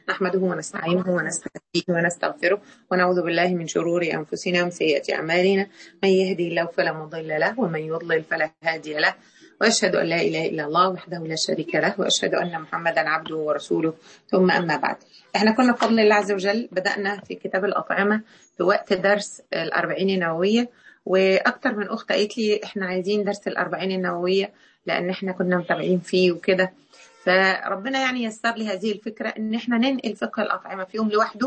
نحمده ونستعينه ونستهديه ونستغفره ونعوذ بالله من شرور أنفسنا ومن سيئات أعمالنا من يهدي الله فلا مضل له ومن يضلل فلا هادي له وأشهد أن لا إله إلا الله وحده لا شريك له وأشهد أن محمدا عبده ورسوله ثم أما بعد احنا كنا بفضل الله عز وجل بدأنا في كتاب الأطعمة في وقت درس الأربعين النووية وأكتر من أخت قالت لي احنا عايزين درس الأربعين النووية لأن احنا كنا متابعين فيه وكده فربنا يعني يسر لي هذه الفكرة ان احنا ننقل فقه الأطعمة في يوم لوحده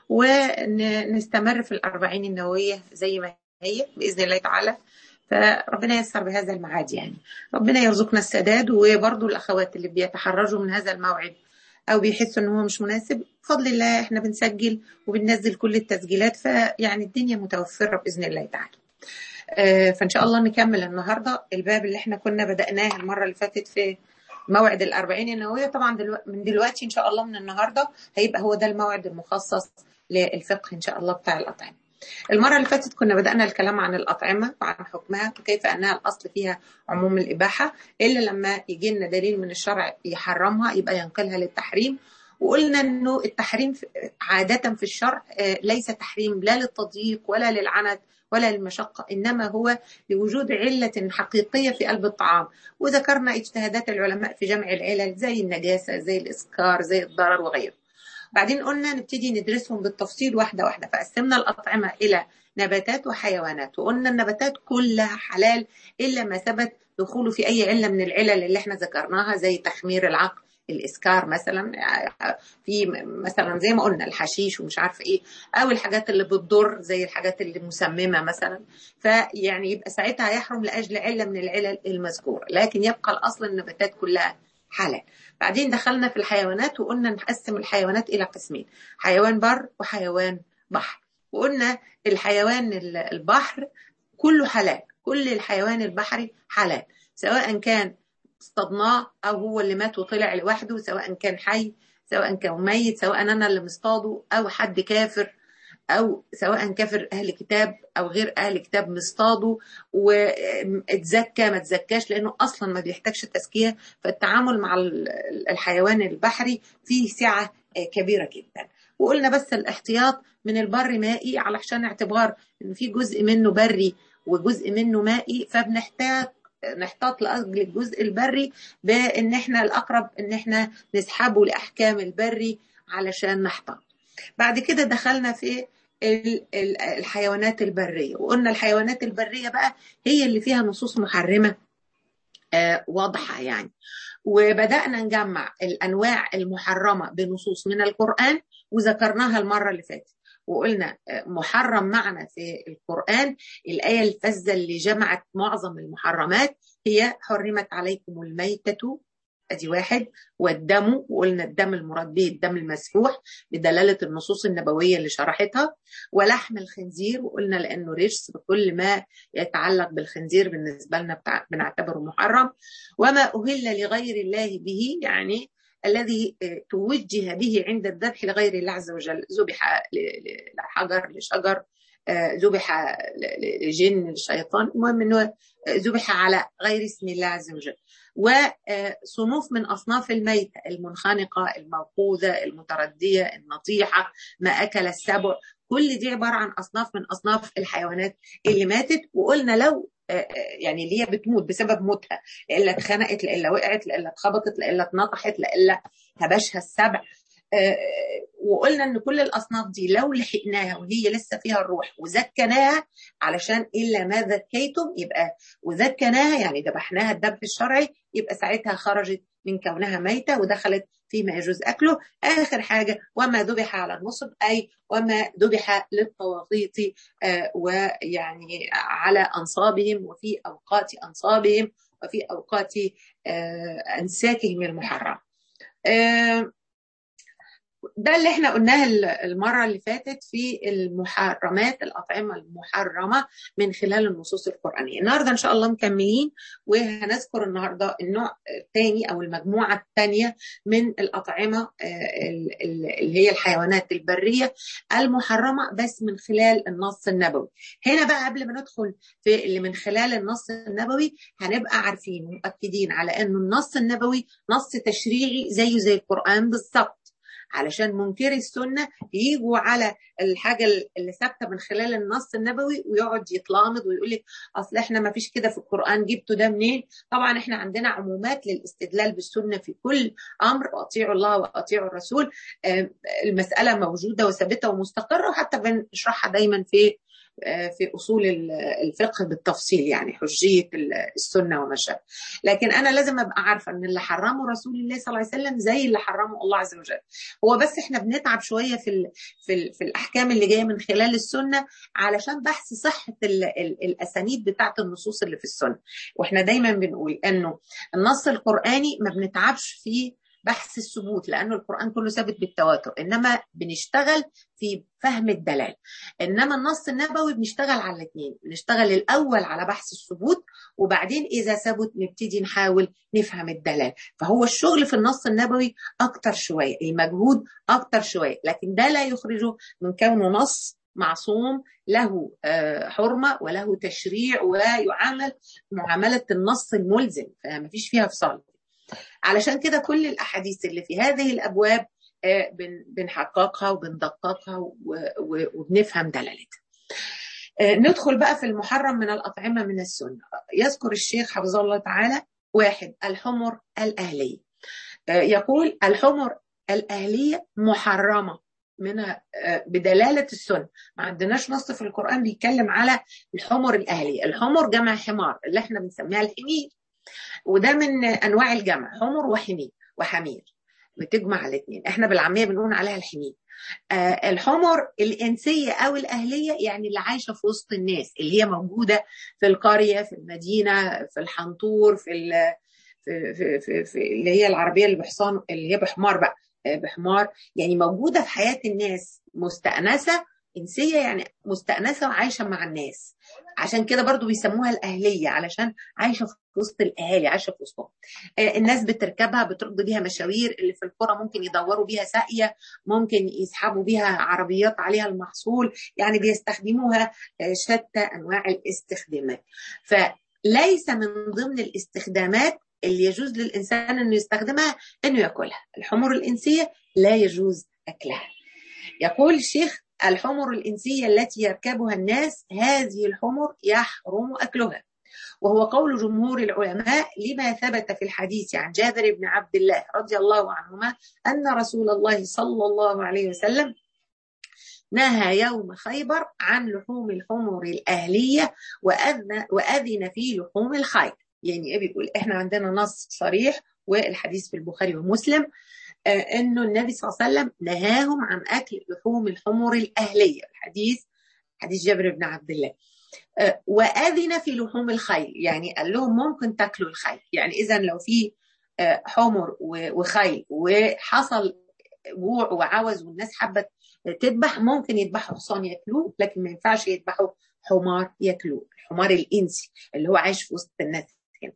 ونستمر في الأربعين النووية زي ما هي بإذن الله تعالى فربنا يسر بهذا الميعاد يعني ربنا يرزقنا السداد وبرضه الأخوات اللي بيتحرجوا من هذا الموعد أو بيحسوا إن هو مش مناسب بفضل الله إحنا بنسجل وبننزل كل التسجيلات فيعني الدنيا متوفرة بإذن الله تعالى آه فإن شاء الله نكمل النهاردة الباب اللي إحنا كنا بدأناه المرة اللي فاتت في موعد الأربعين النووية طبعا دلو... من دلوقتي إن شاء الله من النهاردة هيبقى هو ده الموعد المخصص للفقه إن شاء الله بتاع الأطعمة المرة اللي فاتت كنا بدأنا الكلام عن الأطعمة وعن حكمها وكيف أنها الأصل فيها عموم الإباحة إلا لما يجي لنا دليل من الشرع يحرمها يبقى ينقلها للتحريم وقلنا أنه التحريم عادة في الشرع ليس تحريم لا للتضييق ولا للعنت ولا للمشقة إنما هو لوجود علة حقيقية في قلب الطعام وذكرنا اجتهادات العلماء في جمع العلل زي النجاسة زي الإسكار زي الضرر وغيره بعدين قلنا نبتدي ندرسهم بالتفصيل واحدة واحدة فقسمنا الأطعمة إلى نباتات وحيوانات وقلنا النباتات كلها حلال إلا ما ثبت دخوله في أي علة من العلل اللي احنا ذكرناها زي تخمير العقل الاسكار مثلا في مثلا زي ما قلنا الحشيش ومش عارفه ايه او الحاجات اللي بتضر زي الحاجات اللي مسممه مثلا فيعني يبقى ساعتها يحرم لاجل عله من العلل المذكوره لكن يبقى الاصل النباتات كلها حلال بعدين دخلنا في الحيوانات وقلنا نقسم الحيوانات الى قسمين حيوان بر وحيوان بحر وقلنا الحيوان البحر كله حلال كل الحيوان البحري حلال سواء كان اصطادناه او هو اللي مات وطلع لوحده سواء كان حي سواء كان ميت سواء انا اللي مصطاده او حد كافر او سواء كافر اهل كتاب او غير اهل كتاب مصطاده واتزكى ما تزكاش لانه اصلا ما بيحتاجش تزكيه فالتعامل مع الحيوان البحري فيه سعه كبيره جدا وقلنا بس الاحتياط من البر مائي علشان اعتبار ان في جزء منه بري وجزء منه مائي فبنحتاج نحتاط لاجل الجزء البري بان احنا الاقرب ان احنا نسحبه لاحكام البري علشان نحتاط بعد كده دخلنا في الحيوانات البريه وقلنا الحيوانات البريه بقى هي اللي فيها نصوص محرمه واضحه يعني وبدانا نجمع الانواع المحرمه بنصوص من القران وذكرناها المره اللي فاتت وقلنا محرم معنا في القرآن الآية الفزة اللي جمعت معظم المحرمات هي حرمت عليكم الميتة ادي واحد والدم وقلنا الدم المراد به الدم المسفوح بدلاله النصوص النبويه اللي شرحتها ولحم الخنزير وقلنا لانه رجس بكل ما يتعلق بالخنزير بالنسبه لنا بنعتبره محرم وما اهل لغير الله به يعني الذي توجه به عند الذبح لغير الله عز وجل ذبح لحجر لشجر ذبح لجن لشيطان المهم انه ذبح على غير اسم الله عز وجل وصنوف من اصناف الميتة المنخنقة الموقوذة المتردية النطيحة ما اكل السبع كل دي عبارة عن اصناف من اصناف الحيوانات اللي ماتت وقلنا لو يعني اللي هي بتموت بسبب موتها لإلا اتخنقت لإلا وقعت لإلا اتخبطت لإلا اتنطحت لإلا هبشها السبع وقلنا ان كل الاصناف دي لو لحقناها وهي لسه فيها الروح وزكناها علشان الا ما ذكيتم يبقى وزكناها يعني ذبحناها الذبح الشرعي يبقى ساعتها خرجت من كونها ميته ودخلت فيما يجوز اكله اخر حاجه وما ذبح على النصب اي وما ذبح للطواغيت آه ويعني على انصابهم وفي اوقات انصابهم وفي اوقات آه انساكهم المحرم آه ده اللي احنا قلناه المرة اللي فاتت في المحرمات الأطعمة المحرمة من خلال النصوص القرآنية النهاردة إن شاء الله مكملين وهنذكر النهاردة النوع الثاني أو المجموعة الثانية من الأطعمة اللي هي الحيوانات البرية المحرمة بس من خلال النص النبوي هنا بقى قبل ما ندخل في اللي من خلال النص النبوي هنبقى عارفين ومؤكدين على أنه النص النبوي نص تشريعي زيه زي القرآن بالظبط علشان منكري السنه يجوا على الحاجه اللي ثابته من خلال النص النبوي ويقعد يتلامض ويقول لك اصل احنا ما فيش كده في القران جبتوا ده منين؟ طبعا احنا عندنا عمومات للاستدلال بالسنه في كل امر واطيعوا الله واطيعوا الرسول المساله موجوده وثابته ومستقره وحتى بنشرحها دايما في في اصول الفقه بالتفصيل يعني حجيه السنه وما شابه لكن انا لازم ابقى عارفه ان اللي حرمه رسول الله صلى الله عليه وسلم زي اللي حرمه الله عز وجل هو بس احنا بنتعب شويه في ال في, ال في الاحكام اللي جايه من خلال السنه علشان بحث صحه ال ال الاسانيد بتاعه النصوص اللي في السنه واحنا دايما بنقول انه النص القراني ما بنتعبش فيه بحث الثبوت لانه القران كله ثابت بالتواتر انما بنشتغل في فهم الدلال انما النص النبوي بنشتغل على الاثنين بنشتغل الاول على بحث الثبوت وبعدين اذا ثبت نبتدي نحاول نفهم الدلال فهو الشغل في النص النبوي اكتر شويه المجهود اكتر شويه لكن ده لا يخرجه من كونه نص معصوم له حرمه وله تشريع ويعامل معامله النص الملزم فما فيش فيها فصال علشان كده كل الاحاديث اللي في هذه الابواب بنحققها وبندققها وبنفهم دلالتها ندخل بقى في المحرم من الأطعمة من السنة يذكر الشيخ حفظه الله تعالى واحد الحمر الأهلية يقول الحمر الأهلية محرمة من بدلالة السنة ما عندناش نص في القرآن بيتكلم على الحمر الأهلية الحمر جمع حمار اللي احنا بنسميها الحمير وده من انواع الجمع حمر وحمير وحمير بتجمع الاثنين احنا بالعاميه بنقول عليها الحمير آه الحمر الانسيه او الاهليه يعني اللي عايشه في وسط الناس اللي هي موجوده في القريه في المدينه في الحنطور في ال في في في, في اللي هي العربيه اللي بحصان اللي هي بحمار بقى بحمار يعني موجوده في حياه الناس مستانسه انسيه يعني مستانسه وعايشه مع الناس عشان كده برضو بيسموها الاهليه علشان عايشه في وسط الاهالي عايشه في وسطهم الناس بتركبها بترد بيها مشاوير اللي في القرى ممكن يدوروا بيها ساقيه ممكن يسحبوا بيها عربيات عليها المحصول يعني بيستخدموها شتى انواع الاستخدامات فليس من ضمن الاستخدامات اللي يجوز للانسان انه يستخدمها انه ياكلها الحمر الانسيه لا يجوز اكلها يقول الشيخ الحمر الإنسية التي يركبها الناس هذه الحمر يحرم أكلها وهو قول جمهور العلماء لما ثبت في الحديث عن جابر بن عبد الله رضي الله عنهما أن رسول الله صلى الله عليه وسلم نهى يوم خيبر عن لحوم الحمر الأهلية وأذن, وأذن في لحوم الخيل يعني إيه بيقول إحنا عندنا نص صريح والحديث في البخاري ومسلم انه النبي صلى الله عليه وسلم نهاهم عن اكل لحوم الحمر الاهليه الحديث حديث جابر بن عبد الله واذن في لحوم الخيل يعني قال لهم ممكن تاكلوا الخيل يعني اذا لو في حمر وخيل وحصل جوع وعوز والناس حبت تذبح ممكن يذبحوا حصان ياكلوه لكن ما ينفعش يذبحوا حمار ياكلوه الحمار الانسي اللي هو عايش في وسط الناس هنا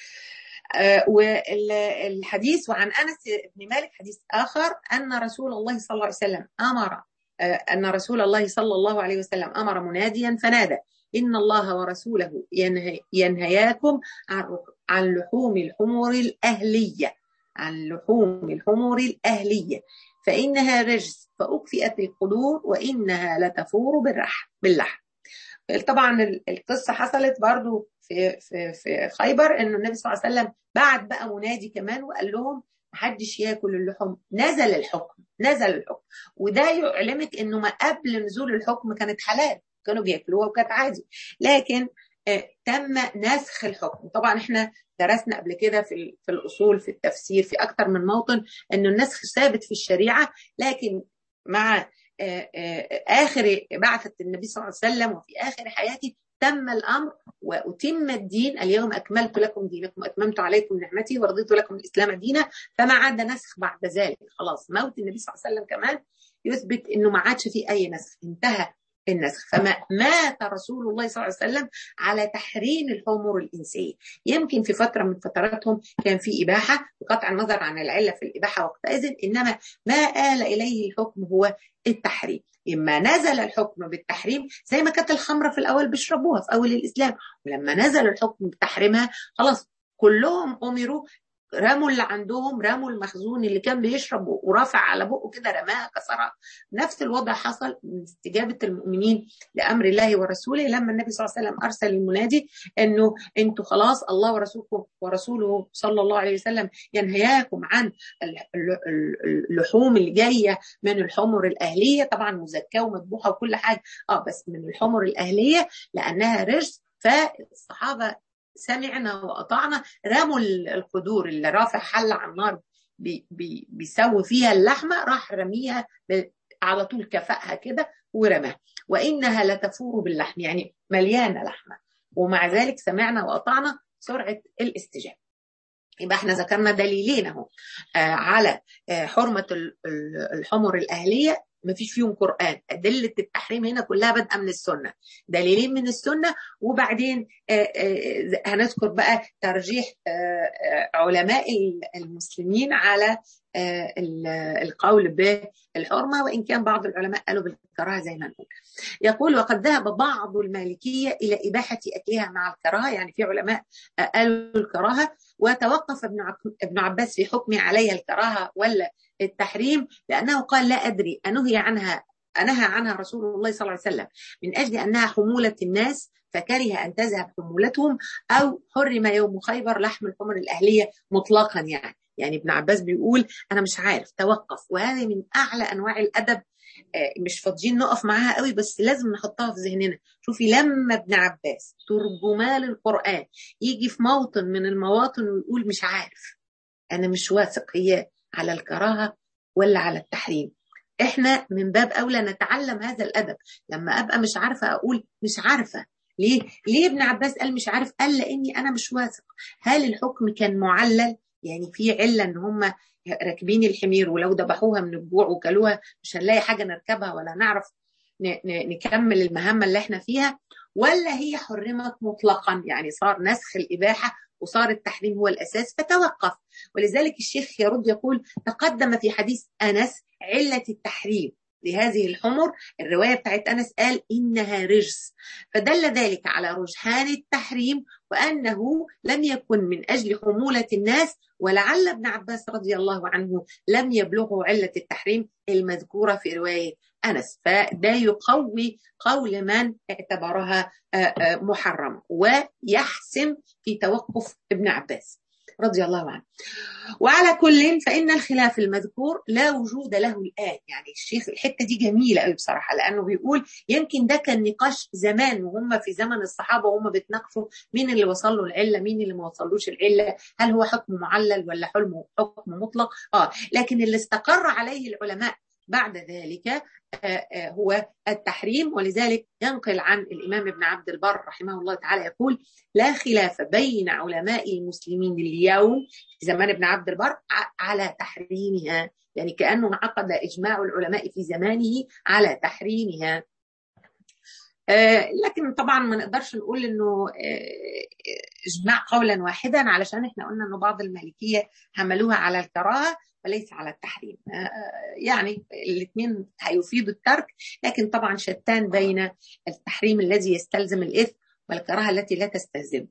والحديث وعن انس بن مالك حديث اخر ان رسول الله صلى الله عليه وسلم امر ان رسول الله صلى الله عليه وسلم امر مناديا فنادى ان الله ورسوله ينهي ينهياكم عن عن لحوم الحمر الاهليه عن لحوم الحمر الاهليه فانها رجس فاكفئت القدور وانها لتفور بالرحم باللحم طبعا القصه حصلت برضو في في في خيبر انه النبي صلى الله عليه وسلم بعت بقى منادي كمان وقال لهم محدش ياكل اللحوم نزل الحكم نزل الحكم وده يعلمك انه ما قبل نزول الحكم كانت حلال كانوا بياكلوها وكانت عادي لكن آه تم نسخ الحكم طبعا احنا درسنا قبل كده في في الاصول في التفسير في اكثر من موطن انه النسخ ثابت في الشريعه لكن مع آه آه اخر بعثه النبي صلى الله عليه وسلم وفي اخر حياته تم الامر واتم الدين اليوم اكملت لكم دينكم واتممت عليكم نعمتي ورضيت لكم الاسلام دينا فما عاد نسخ بعد ذلك خلاص موت النبي صلى الله عليه وسلم كمان يثبت انه ما عادش في اي نسخ انتهى النسخ فما مات رسول الله صلى الله عليه وسلم على تحريم الحمر الإنسية يمكن في فترة من فتراتهم كان في إباحة بقطع النظر عن العلة في الإباحة وقتئذ إنما ما آل إليه الحكم هو التحريم إما نزل الحكم بالتحريم زي ما كانت الخمرة في الأول بيشربوها في أول الإسلام ولما نزل الحكم بتحريمها خلاص كلهم أمروا رموا اللي عندهم رموا المخزون اللي كان بيشرب ورافع على بقه كده رماها كسرها نفس الوضع حصل من استجابه المؤمنين لامر الله ورسوله لما النبي صلى الله عليه وسلم ارسل المنادي انه انتوا خلاص الله ورسولكم ورسوله صلى الله عليه وسلم ينهياكم عن اللحوم اللي جايه من الحمر الاهليه طبعا مزكاه ومذبوحه وكل حاجه اه بس من الحمر الاهليه لانها رجس فالصحابه سمعنا واطعنا رموا القدور اللي رافع حل على النار بي بي بيسوي فيها اللحمه راح رميها على طول كفأها كده ورماها وانها لتفور باللحم يعني مليانه لحمه ومع ذلك سمعنا واطعنا سرعه الاستجابه يبقى احنا ذكرنا دليلين اهو آه على آه حرمه الحمر الاهليه ما فيش فيهم قرآن أدلة التحريم هنا كلها بادئة من السنة دليلين من السنة وبعدين هنذكر بقى ترجيح علماء المسلمين على القول بالحرمة وإن كان بعض العلماء قالوا بالكراهة زي ما نقول يقول وقد ذهب بعض المالكية إلى إباحة أكلها مع الكراهة يعني في علماء قالوا الكراهة وتوقف ابن عباس في حكمه عليها الكراهة ولا التحريم لأنه قال لا أدري أنهي عنها أنهى عنها رسول الله صلى الله عليه وسلم من أجل أنها حمولة الناس فكره أن تذهب حمولتهم أو حرم يوم خيبر لحم الحمر الأهلية مطلقا يعني يعني ابن عباس بيقول أنا مش عارف توقف وهذا من أعلى أنواع الأدب مش فاضيين نقف معاها قوي بس لازم نحطها في ذهننا شوفي لما ابن عباس ترجمان القرآن يجي في موطن من المواطن ويقول مش عارف أنا مش واثق هي على الكراهة ولا على التحريم احنا من باب اولى نتعلم هذا الادب لما ابقى مش عارفه اقول مش عارفه ليه ليه ابن عباس قال مش عارف قال لاني انا مش واثق هل الحكم كان معلل يعني في عله ان هم راكبين الحمير ولو ذبحوها من الجوع وكلوها مش هنلاقي حاجه نركبها ولا نعرف نكمل المهمه اللي احنا فيها ولا هي حرمت مطلقا يعني صار نسخ الاباحه وصار التحريم هو الاساس فتوقف ولذلك الشيخ يرد يقول تقدم في حديث انس عله التحريم لهذه الحمر الرواية بتاعت أنس قال إنها رجس فدل ذلك على رجحان التحريم وأنه لم يكن من أجل حمولة الناس ولعل ابن عباس رضي الله عنه لم يبلغه علة التحريم المذكورة في رواية أنس فده يقوي قول من اعتبرها محرمة ويحسم في توقف ابن عباس رضي الله عنه وعلى كل فإن الخلاف المذكور لا وجود له الآن يعني الشيخ الحتة دي جميلة قوي بصراحة لأنه بيقول يمكن ده كان نقاش زمان وهم في زمن الصحابة وهم بيتناقشوا مين اللي وصل له العلة مين اللي ما وصلوش العلة هل هو حكم معلل ولا حلم حكم مطلق آه لكن اللي استقر عليه العلماء بعد ذلك هو التحريم ولذلك ينقل عن الإمام ابن عبد البر رحمه الله تعالى يقول لا خلاف بين علماء المسلمين اليوم في زمان ابن عبد البر على تحريمها يعني كأنه انعقد إجماع العلماء في زمانه على تحريمها لكن طبعا ما نقدرش نقول انه اجماع قولا واحدا علشان احنا قلنا انه بعض المالكيه حملوها على الكراهه وليس على التحريم يعني الاثنين هيفيدوا الترك لكن طبعا شتان بين التحريم الذي يستلزم الاثم والكراهه التي لا تستلزمه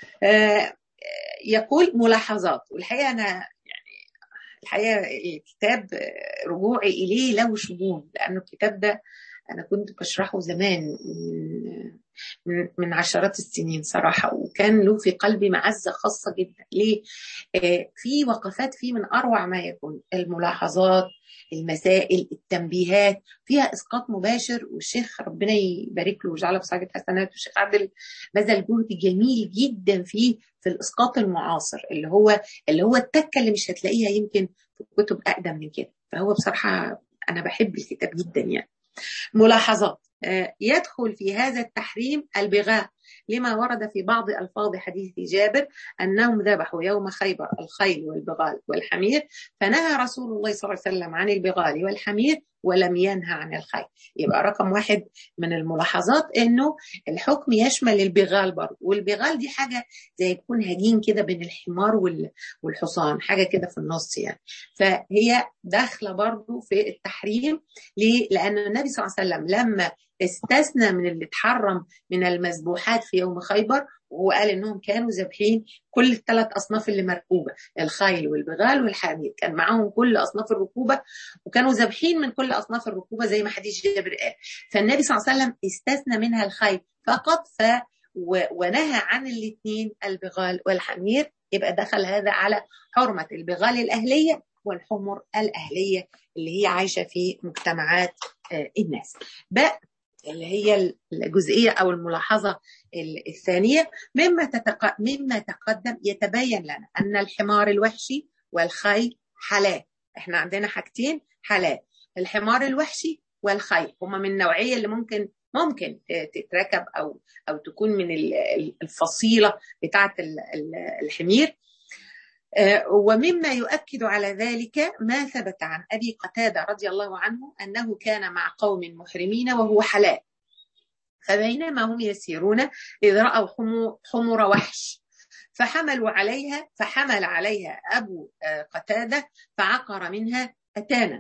يقول ملاحظات والحقيقه انا يعني الحقيقه الكتاب رجوعي اليه له شجون لانه الكتاب ده انا كنت بشرحه زمان من, من عشرات السنين صراحة وكان له في قلبي معزة خاصة جدا ليه؟ آه في وقفات فيه من أروع ما يكون الملاحظات المسائل التنبيهات فيها إسقاط مباشر والشيخ ربنا يبارك له ويجعله في صاحب حسنات والشيخ عادل بذل جهد جميل جدا فيه في الإسقاط المعاصر اللي هو اللي هو التكة اللي مش هتلاقيها يمكن في كتب أقدم من كده فهو بصراحة أنا بحب الكتاب جدا يعني ملاحظات يدخل في هذا التحريم البغاء لما ورد في بعض ألفاظ حديث جابر أنهم ذبحوا يوم خيبر الخيل والبغال والحمير فنهى رسول الله صلى الله عليه وسلم عن البغال والحمير ولم ينهى عن الخيل يبقى رقم واحد من الملاحظات انه الحكم يشمل البغال برضه والبغال دي حاجه زي يكون هجين كده بين الحمار والحصان حاجه كده في النص يعني فهي داخله برضه في التحريم ليه؟ لان النبي صلى الله عليه وسلم لما استثنى من اللي اتحرم من المذبوحات في يوم خيبر وهو قال انهم كانوا ذابحين كل الثلاث اصناف اللي مركوبه الخيل والبغال والحمير كان معاهم كل اصناف الركوبه وكانوا ذابحين من كل اصناف الركوبه زي ما حديث جابر قال فالنبي صلى الله عليه وسلم استثنى منها الخيل فقط ف ونهى عن الاثنين البغال والحمير يبقى دخل هذا على حرمه البغال الاهليه والحمر الاهليه اللي هي عايشه في مجتمعات الناس بقى اللي هي الجزئيه او الملاحظه الثانيه مما تتق... مما تقدم يتبين لنا ان الحمار الوحشي والخيل حلال احنا عندنا حاجتين حلال الحمار الوحشي والخيل هما من النوعيه اللي ممكن ممكن تتركب او او تكون من الفصيله بتاعه الحمير ومما يؤكد على ذلك ما ثبت عن ابي قتاده رضي الله عنه انه كان مع قوم محرمين وهو حلال فبينما هم يسيرون اذ راوا حمر وحش فحملوا عليها فحمل عليها ابو قتاده فعقر منها اتانا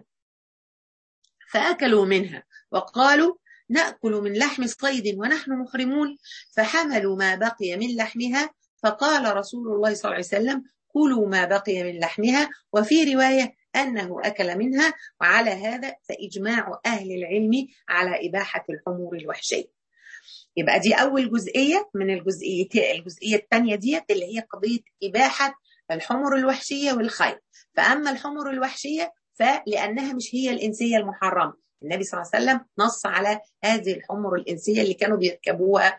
فاكلوا منها وقالوا ناكل من لحم صيد ونحن محرمون فحملوا ما بقي من لحمها فقال رسول الله صلى الله عليه وسلم كلوا ما بقي من لحمها وفي رواية أنه أكل منها وعلى هذا فإجماع أهل العلم على إباحة الحمور الوحشية يبقى دي أول جزئية من الجزئية الجزئية الثانية ديت اللي هي قضية إباحة الحمر الوحشية والخيل فأما الحمر الوحشية فلأنها مش هي الإنسية المحرمة النبي صلى الله عليه وسلم نص على هذه الحمر الإنسية اللي كانوا بيركبوها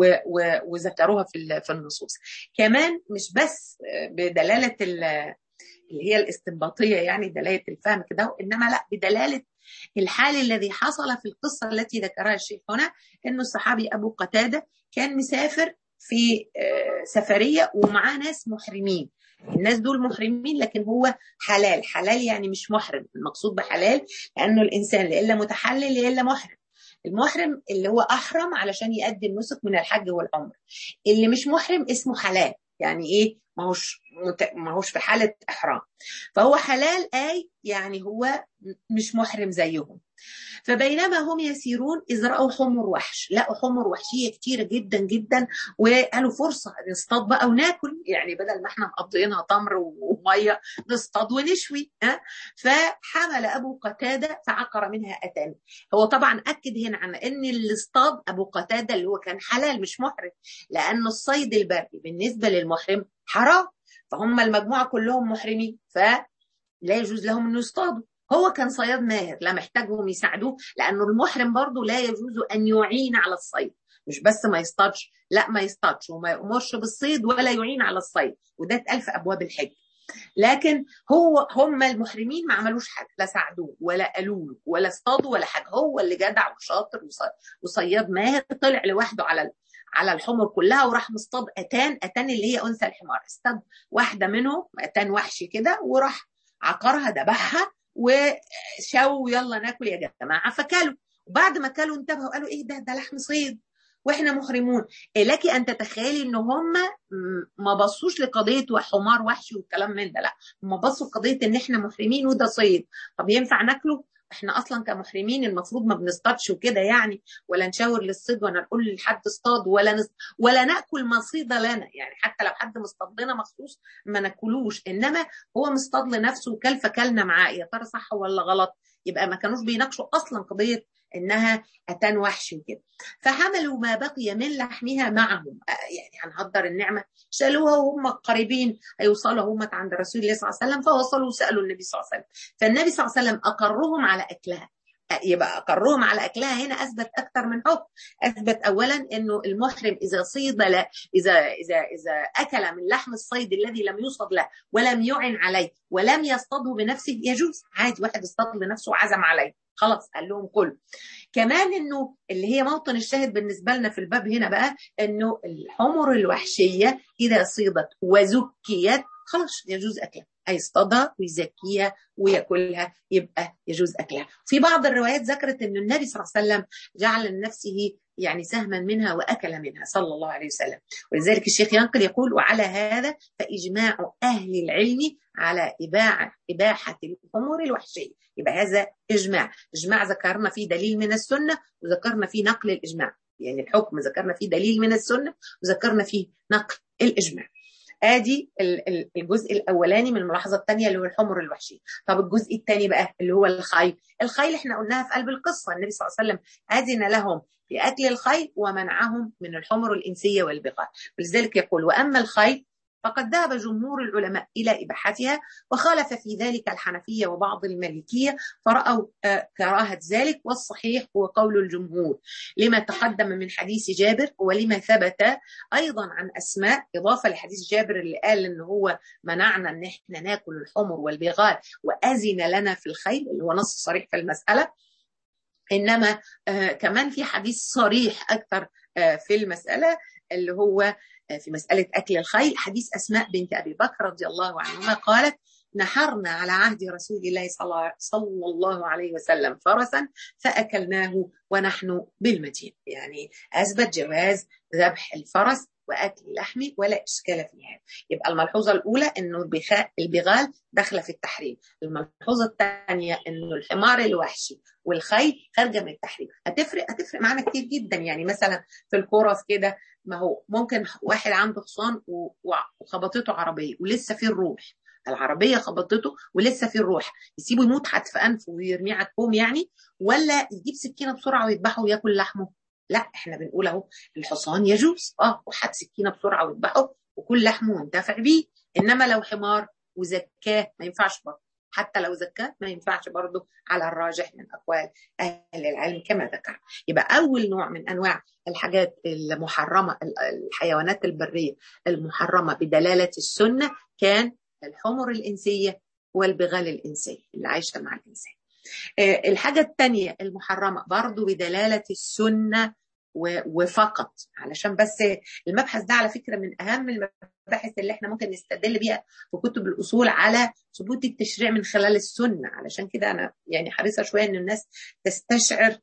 وذكروها في في النصوص كمان مش بس بدلالة اللي هي الاستنباطية يعني دلالة الفهم كده إنما لا بدلالة الحال الذي حصل في القصة التي ذكرها الشيخ هنا إنه الصحابي أبو قتادة كان مسافر في سفرية ومعاه ناس محرمين الناس دول محرمين لكن هو حلال حلال يعني مش محرم المقصود بحلال لأنه الإنسان لا إلا متحلل لا إلا محرم المحرم اللي هو أحرم علشان يؤدي النسك من الحج والعمر اللي مش محرم اسمه حلال يعني إيه ما هوش ما هوش في حالة إحرام فهو حلال أي يعني هو مش محرم زيهم فبينما هم يسيرون إذ رأوا حمر وحش لقوا حمر وحشية كتيرة جدا جدا وقالوا فرصة نصطاد بقى وناكل يعني بدل ما احنا مقضيينها تمر ومية نصطاد ونشوي ها فحمل أبو قتادة فعقر منها أتان هو طبعا أكد هنا عن أن اللي اصطاد أبو قتادة اللي هو كان حلال مش محرم لأن الصيد البري بالنسبة للمحرم حرام فهم المجموعة كلهم محرمين فلا يجوز لهم أن يصطادوا هو كان صياد ماهر لا محتاجهم يساعدوه لانه المحرم برضه لا يجوز ان يعين على الصيد مش بس ما يصطادش لا ما يصطادش وما يأمرش بالصيد ولا يعين على الصيد وده اتقال في ابواب الحج لكن هو هم المحرمين ما عملوش حاجه لا ساعدوه ولا قالوا له ولا اصطادوا ولا حاجه هو اللي جدع وشاطر وصياد ماهر طلع لوحده على على الحمر كلها وراح مصطاد اتان اتان اللي هي انثى الحمار اصطاد واحده منهم اتان وحشي كده وراح عقرها ذبحها وشو يلا ناكل يا جماعه فكلوا وبعد ما كلوا انتبهوا قالوا ايه ده ده لحم صيد واحنا محرمون إيه لك ان تتخيلي ان هم ما بصوش لقضيه حمار وحشي والكلام من ده لا هم بصوا لقضيه ان احنا محرمين وده صيد طب ينفع ناكله احنا اصلا كمحرمين المفروض ما بنصطادش وكده يعني ولا نشاور للصيد ولا نقول لحد اصطاد ولا نص... ولا ناكل ما صيد لنا يعني حتى لو حد مصطاد لنا مخصوص ما ناكلوش انما هو مصطاد لنفسه وكل فكلنا معاه يا ترى صح ولا غلط يبقى ما كانوش بيناقشوا اصلا قضيه انها اتان وحش وكده فحملوا ما بقي من لحمها معهم يعني هنهدر النعمه شالوها وهم قريبين هيوصلوا هم عند رسول الله صلى الله عليه وسلم فوصلوا وسالوا النبي صلى الله عليه وسلم فالنبي صلى الله عليه وسلم اقرهم على اكلها يبقى اقرهم على اكلها هنا اثبت اكثر من حكم اثبت اولا انه المحرم اذا صيد لا اذا اذا اذا اكل من لحم الصيد الذي لم يصد له ولم يعن عليه ولم يصطاده بنفسه يجوز عادي واحد اصطاد لنفسه وعزم عليه خلاص قال لهم كل كمان انه اللي هي موطن الشاهد بالنسبه لنا في الباب هنا بقى انه الحمر الوحشيه اذا صيدت وزكيت خلاص يجوز اكلها هيصطادها ويزكيها وياكلها يبقى يجوز اكلها. في بعض الروايات ذكرت ان النبي صلى الله عليه وسلم جعل لنفسه يعني سهما منها واكل منها صلى الله عليه وسلم ولذلك الشيخ ينقل يقول وعلى هذا فاجماع اهل العلم على اباحه اباحه الامور الوحشيه يبقى هذا اجماع اجماع ذكرنا فيه دليل من السنه وذكرنا فيه نقل الاجماع يعني الحكم ذكرنا فيه دليل من السنه وذكرنا فيه نقل الاجماع ادي الجزء الاولاني من الملاحظه الثانيه اللي هو الحمر الوحشيه طب الجزء الثاني بقى اللي هو الخيل الخيل احنا قلناها في قلب القصه النبي صلى الله عليه وسلم اذن لهم باكل الخيل ومنعهم من الحمر الانسيه والبغال ولذلك يقول واما الخيل فقد ذهب جمهور العلماء إلى إباحتها وخالف في ذلك الحنفية وبعض المالكية فرأوا كراهة ذلك والصحيح هو قول الجمهور لما تقدم من حديث جابر ولما ثبت أيضا عن أسماء إضافة لحديث جابر اللي قال إن هو منعنا إن إحنا ناكل الحمر والبغال وأذن لنا في الخيل اللي هو نص صريح في المسألة إنما آه كمان في حديث صريح أكثر آه في المسألة اللي هو في مسألة أكل الخيل حديث أسماء بنت أبي بكر رضي الله عنهما قالت نحرنا على عهد رسول الله صلى الله عليه وسلم فرسا فأكلناه ونحن بالمدينة يعني أثبت جواز ذبح الفرس واكل لحمه ولا اشكال في هذا يبقى الملحوظه الاولى انه البغال داخله في التحريم الملحوظه الثانيه انه الحمار الوحشي والخيل خارجه من التحريم هتفرق هتفرق معانا كتير جدا يعني مثلا في الكوره في كده ما هو ممكن واحد عنده حصان وخبطته عربيه ولسه فيه الروح العربيه خبطته ولسه في الروح يسيبه يموت حد في انفه ويرميه على الكوم يعني ولا يجيب سكينه بسرعه ويذبحه وياكل لحمه لا احنا بنقول اهو الحصان يجوز اه وحد سكينه بسرعه ويذبحه وكل لحمه منتفع بيه انما لو حمار وزكاه ما ينفعش برضه حتى لو زكاه ما ينفعش برضه على الراجح من اقوال اهل العلم كما ذكر يبقى اول نوع من انواع الحاجات المحرمه الحيوانات البريه المحرمه بدلاله السنه كان الحمر الانسيه والبغال الانسيه اللي عايشه مع الانسان الحاجة الثانية المحرمة برضو بدلالة السنة وفقط علشان بس المبحث ده على فكرة من أهم المباحث اللي احنا ممكن نستدل بيها في كتب الأصول على ثبوت التشريع من خلال السنة علشان كده أنا يعني حريصة شوية إن الناس تستشعر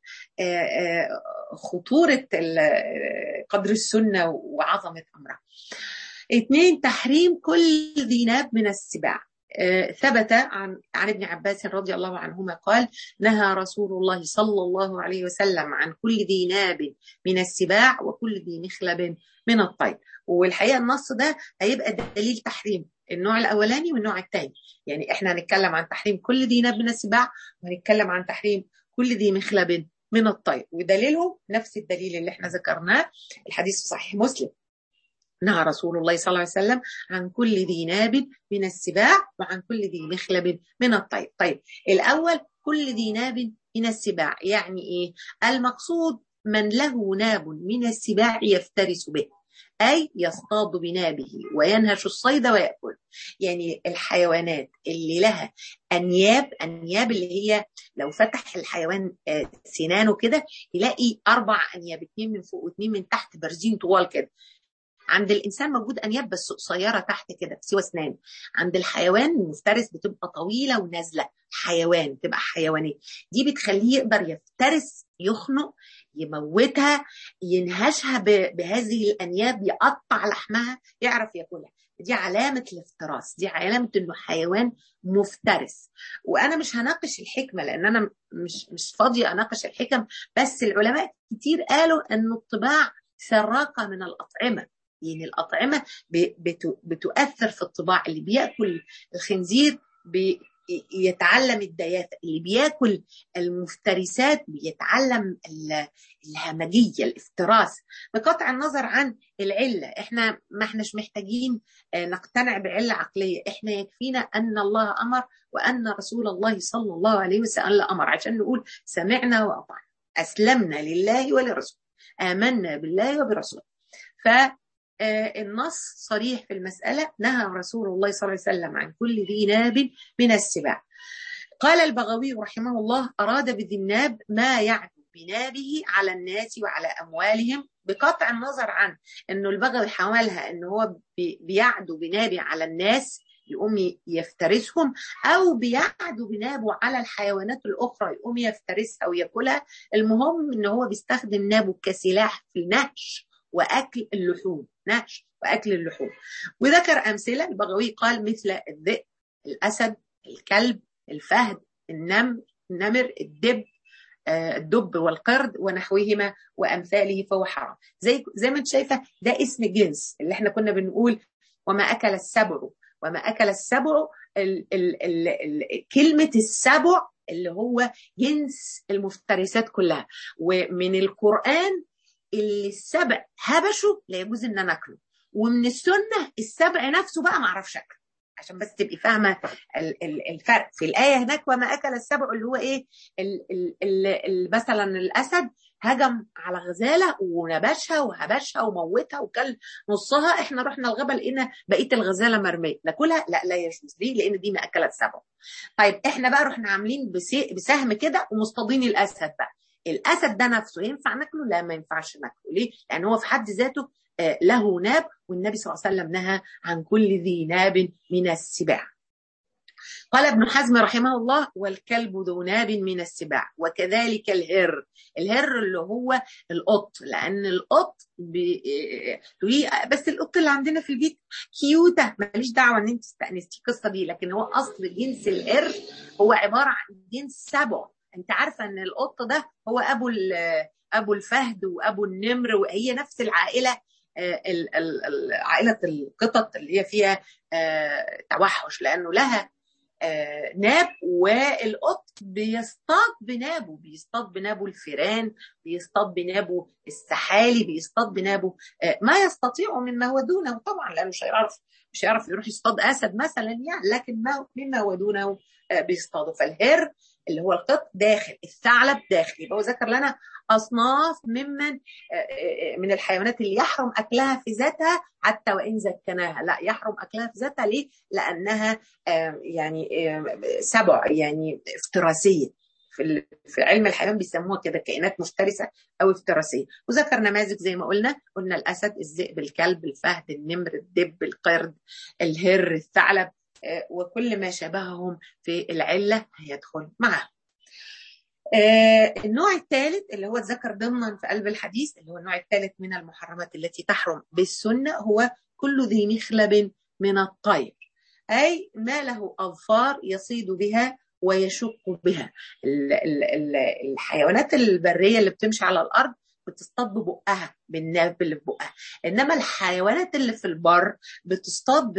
خطورة قدر السنة وعظمة أمرها اثنين تحريم كل ذي ناب من السباع ثبت عن عن ابن عباس رضي الله عنهما قال نهى رسول الله صلى الله عليه وسلم عن كل ذي ناب من السباع وكل ذي مخلب من الطير والحقيقه النص ده هيبقى دليل تحريم النوع الاولاني والنوع الثاني يعني احنا هنتكلم عن تحريم كل ذي ناب من السباع وهنتكلم عن تحريم كل ذي مخلب من الطير ودليلهم نفس الدليل اللي احنا ذكرناه الحديث في صحيح مسلم نهى رسول الله صلى الله عليه وسلم عن كل ذي ناب من السباع وعن كل ذي مخلب من الطير طيب الأول كل ذي ناب من السباع يعني إيه المقصود من له ناب من السباع يفترس به أي يصطاد بنابه وينهش الصيد ويأكل يعني الحيوانات اللي لها أنياب أنياب اللي هي لو فتح الحيوان سنانه كده يلاقي أربع أنياب اتنين من فوق واتنين من تحت بارزين طوال كده عند الانسان موجود انياب بس قصيره تحت كده سوى اسنان عند الحيوان المفترس بتبقى طويله ونازله حيوان بتبقى حيوانيه دي بتخليه يقدر يفترس يخنق يموتها ينهشها بهذه الانياب يقطع لحمها يعرف ياكلها دي علامة الافتراس دي علامة انه حيوان مفترس وانا مش هناقش الحكمة لان انا مش مش فاضية اناقش الحكم بس العلماء كتير قالوا انه الطباع سراقة من الأطعمة يعني الأطعمة بتؤثر في الطباع اللي بيأكل الخنزير يتعلم الدياثة اللي بياكل المفترسات بيتعلم الهمجية الافتراس بقطع النظر عن العلة احنا ما احناش محتاجين نقتنع بعلة عقلية احنا يكفينا ان الله امر وان رسول الله صلى الله عليه وسلم امر عشان نقول سمعنا واطعنا اسلمنا لله ولرسوله آمنا بالله وبرسوله فالنص صريح في المسألة نهى رسول الله صلى الله عليه وسلم عن كل ذي ناب من السباع قال البغوي رحمه الله أراد بذي الناب ما يعدو بنابه على الناس وعلى أموالهم بقطع النظر عن أنه البغوي حاولها أنه هو بيعدو بنابه على الناس يقوم يفترسهم او بيعدوا بنابه على الحيوانات الاخرى يقوم يفترسها وياكلها المهم ان هو بيستخدم نابه كسلاح في النهش واكل اللحوم نهش واكل اللحوم وذكر امثله البغوي قال مثل الذئب الاسد الكلب الفهد النمر النمر الدب الدب والقرد ونحوهما وامثاله فهو حرام زي زي ما انت شايفه ده اسم جنس اللي احنا كنا بنقول وما اكل السبع وما اكل السبع ال ال ال ال كلمه السبع اللي هو جنس المفترسات كلها ومن القران اللي السبع هبشه لا يجوز ان انا اكله ومن السنه السبع نفسه بقى ما اعرفش اكله عشان بس تبقي فاهمه الفرق في الايه هناك وما اكل السبع اللي هو ايه ال ال ال مثلا الاسد هجم على غزاله ونبشها وهبشها وموتها وكل نصها احنا رحنا الغابه لقينا بقيه الغزاله مرميه ناكلها لا لا يجوز ليه لان دي ما اكلت سبع طيب احنا بقى رحنا عاملين بسهم كده ومصطادين الاسد بقى الاسد ده نفسه ينفع ناكله لا ما ينفعش ناكله ليه لان هو في حد ذاته له ناب والنبي صلى الله عليه وسلم نهى عن كل ذي ناب من السباع قال ابن حزم رحمه الله والكلب ذو ناب من السباع وكذلك الهر الهر اللي هو القط لان القط بي... بس القط اللي عندنا في البيت كيوته ماليش دعوه ان انت استانستي القصه دي لكن هو اصل جنس الهر هو عباره عن جنس سبع انت عارفه ان القط ده هو ابو ابو الفهد وابو النمر وهي نفس العائله عائله القطط اللي هي فيها توحش لانه لها ناب والقط بيصطاد بنابه بيصطاد بنابه الفيران بيصطاد بنابه السحالي بيصطاد بنابه ما يستطيع مما هو دونه طبعا لانه مش هيعرف مش هيعرف يروح يصطاد اسد مثلا يعني لكن ما مما هو دونه بيصطادوا فالهر اللي هو القط داخل الثعلب داخل يبقى هو ذكر لنا اصناف ممن من الحيوانات اللي يحرم اكلها في ذاتها حتى وان زكناها لا يحرم اكلها في ذاتها ليه؟ لانها يعني سبع يعني افتراسيه في في علم الحيوان بيسموها كده كائنات مفترسه او افتراسيه وذكر نماذج زي ما قلنا قلنا الاسد الذئب الكلب الفهد النمر الدب القرد الهر الثعلب وكل ما شابههم في العله هيدخل معه آه النوع الثالث اللي هو اتذكر ضمنا في قلب الحديث اللي هو النوع الثالث من المحرمات التي تحرم بالسنه هو كل ذي مخلب من الطير اي ما له اظفار يصيد بها ويشق بها ال ال ال الحيوانات البريه اللي بتمشي على الارض بتصطاد ببقها بالناب اللي في بقها انما الحيوانات اللي في البر بتصطاد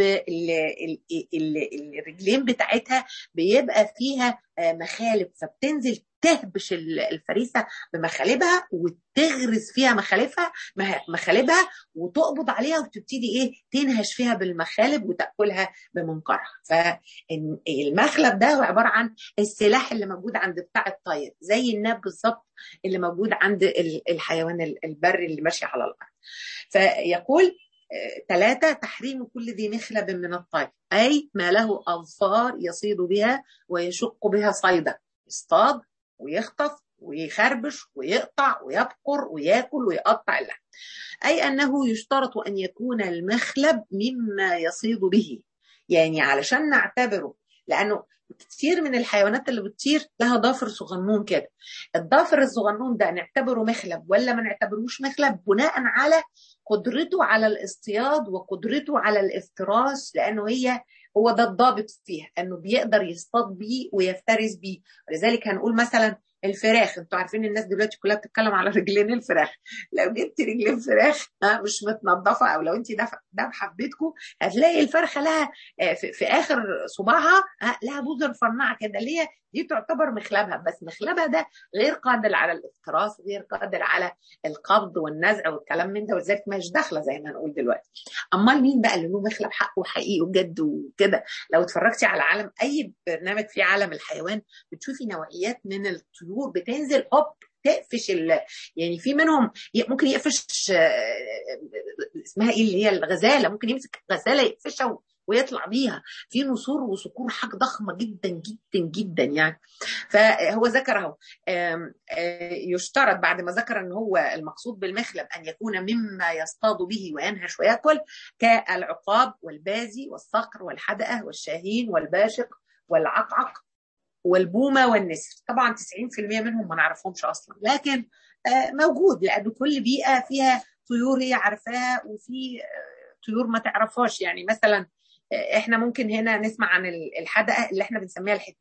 الرجلين بتاعتها بيبقى فيها مخالب فبتنزل تهبش الفريسه بمخالبها وتغرز فيها مخالفها مخالبها وتقبض عليها وتبتدي ايه تنهش فيها بالمخالب وتاكلها بمنقارها فالمخلب ده هو عباره عن السلاح اللي موجود عند بتاع الطير زي الناب بالظبط اللي موجود عند الحيوان البري اللي ماشي على الارض فيقول ثلاثة تحريم كل ذي مخلب من الطير أي ما له أظفار يصيد بها ويشق بها صيدا يصطاد ويخطف ويخربش ويقطع ويبقر وياكل ويقطع اللحم أي أنه يشترط أن يكون المخلب مما يصيد به يعني علشان نعتبره لأنه كتير من الحيوانات اللي بتطير لها ضافر صغنون كده الضافر الصغنون ده نعتبره مخلب ولا ما نعتبروش مخلب بناء على قدرته على الاصطياد وقدرته على الافتراس لانه هي هو ده الضابط فيها انه بيقدر يصطاد بيه ويفترس بيه ولذلك هنقول مثلا الفراخ انتوا عارفين الناس دلوقتي كلها بتتكلم على رجلين الفراخ لو جبت رجلين فراخ مش متنظفه او لو انت دافعه في بيتكم هتلاقي الفرخه لها في, في اخر صباعها لها بوز رفنعه كده اللي هي دي تعتبر مخلبها بس مخلبها ده غير قادر على الافتراس غير قادر على القبض والنزع والكلام من ده ولذلك مش داخله زي ما نقول دلوقتي امال مين بقى اللي له مخلب حقه وحقيقي وجد وكده لو اتفرجتي على عالم اي برنامج في عالم الحيوان بتشوفي نوعيات من الطيور بتنزل هوب تقفش ال... يعني في منهم ممكن يقفش اسمها ايه اللي هي الغزاله ممكن يمسك غزاله يقفشها ويطلع بيها في نسور وصقور حاجه ضخمه جدا جدا جدا يعني فهو ذكر اهو يشترط بعد ما ذكر ان هو المقصود بالمخلب ان يكون مما يصطاد به وينهش وياكل كالعقاب والبازي والصقر والحدقه والشاهين والباشق والعقعق والبومه والنسر طبعا 90% منهم ما نعرفهمش اصلا لكن موجود لان كل بيئه فيها طيور هي عارفاها وفي طيور ما تعرفهاش يعني مثلا احنا ممكن هنا نسمع عن الحدقه اللي احنا بنسميها الحدايه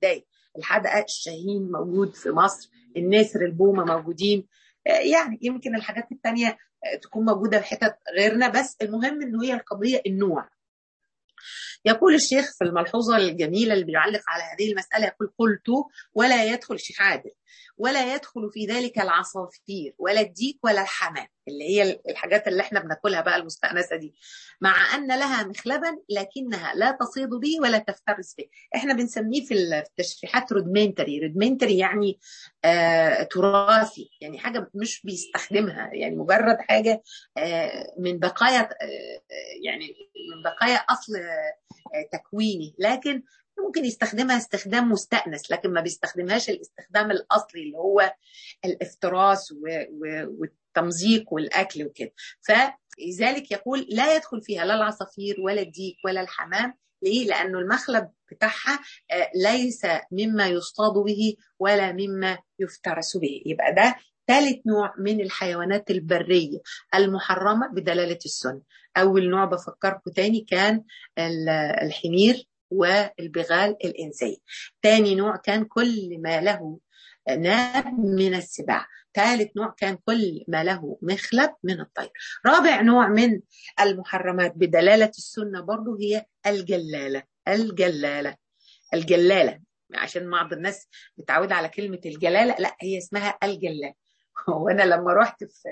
الحدقه الشاهين موجود في مصر النسر البومه موجودين يعني يمكن الحاجات التانية تكون موجودة في حتت غيرنا بس المهم انه هي القضية النوع يقول الشيخ في الملحوظة الجميلة اللي بيعلق على هذه المسألة يقول قلت ولا يدخل الشيخ عادل ولا يدخل في ذلك العصافير ولا الديك ولا الحمام اللي هي الحاجات اللي احنا بناكلها بقى المستأنسة دي مع أن لها مخلبا لكنها لا تصيد به ولا تفترس به احنا بنسميه في التشريحات رودمنتري رودمنتري يعني آه تراثي يعني حاجة مش بيستخدمها يعني مجرد حاجة آه من بقايا آه يعني من بقايا أصل آه تكويني لكن ممكن يستخدمها استخدام مستأنس لكن ما بيستخدمهاش الاستخدام الأصلي اللي هو الافتراس والتمزيق والأكل وكده فلذلك يقول لا يدخل فيها لا العصافير ولا الديك ولا الحمام ليه؟ لأنه المخلب بتاعها ليس مما يصطاد به ولا مما يفترس به يبقى ده ثالث نوع من الحيوانات البرية المحرمة بدلالة السنة أول نوع بفكركم تاني كان الحمير والبغال الإنسية تاني نوع كان كل ما له ناب من السباع ثالث نوع كان كل ما له مخلب من الطير رابع نوع من المحرمات بدلالة السنة برضو هي الجلالة الجلالة الجلالة عشان بعض الناس متعودة على كلمة الجلالة لا هي اسمها الجلالة وانا لما رحت في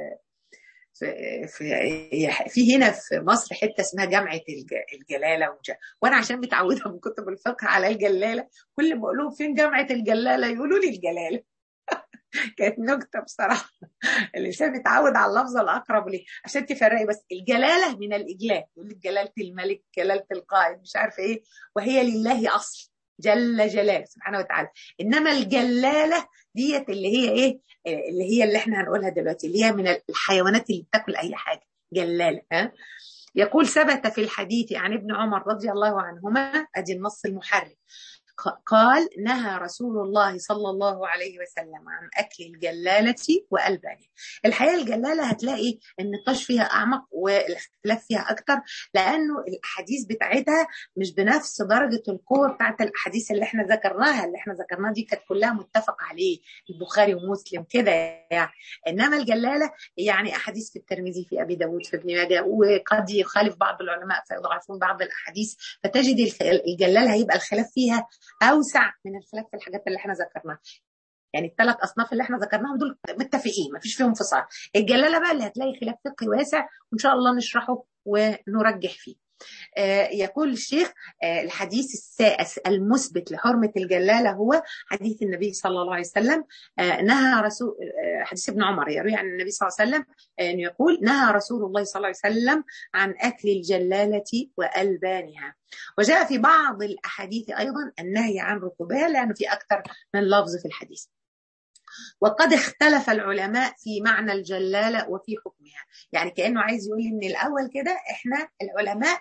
في في في هنا في مصر حته اسمها جامعه الجلاله ومش وانا عشان متعوده من كتب الفقه على الجلاله كل ما اقول لهم فين جامعه الجلاله يقولوا لي الجلاله كانت نكته بصراحه الانسان متعود على اللفظ الاقرب ليه عشان تفرقي بس الجلاله من الاجلال يقول لك جلاله الملك جلاله القائد مش عارفه ايه وهي لله اصل جل جلاله سبحانه وتعالى انما الجلاله ديت اللي هي ايه اللي هي اللي احنا هنقولها دلوقتي اللي هي من الحيوانات اللي بتاكل اي حاجه جلاله ها يقول ثبت في الحديث عن ابن عمر رضي الله عنهما ادي النص المحرم قال نهى رسول الله صلى الله عليه وسلم عن اكل الجلاله والبانها الحقيقه الجلاله هتلاقي النقاش فيها اعمق والاختلاف فيها اكتر لانه الاحاديث بتاعتها مش بنفس درجه القوه بتاعت الاحاديث اللي احنا ذكرناها اللي احنا ذكرناها دي كانت كلها متفق عليه البخاري ومسلم كده يعني انما الجلاله يعني احاديث في الترمذي في ابي داود في ابن ماجه وقد يخالف بعض العلماء فيضعفون بعض الاحاديث فتجد الجلاله هيبقى الخلاف فيها اوسع من الخلاف في الحاجات اللي احنا ذكرناها يعني الثلاث اصناف اللي احنا ذكرناهم دول متفقين ما فيش فيهم انفصال الجلاله بقى اللي هتلاقي خلاف فقهي واسع وان شاء الله نشرحه ونرجح فيه آه يقول الشيخ آه الحديث السائس المثبت لحرمة الجلالة هو حديث النبي صلى الله عليه وسلم آه نهى رسول حديث ابن عمر يروي عن النبي صلى الله عليه وسلم أنه يقول نهى رسول الله صلى الله عليه وسلم عن أكل الجلالة وألبانها وجاء في بعض الأحاديث أيضا النهي عن ركوبها لأنه في أكثر من لفظ في الحديث وقد اختلف العلماء في معنى الجلالة وفي حكمها يعني كأنه عايز يقول لي من الأول كده إحنا العلماء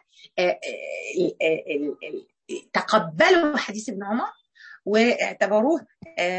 تقبلوا حديث ابن عمر واعتبروه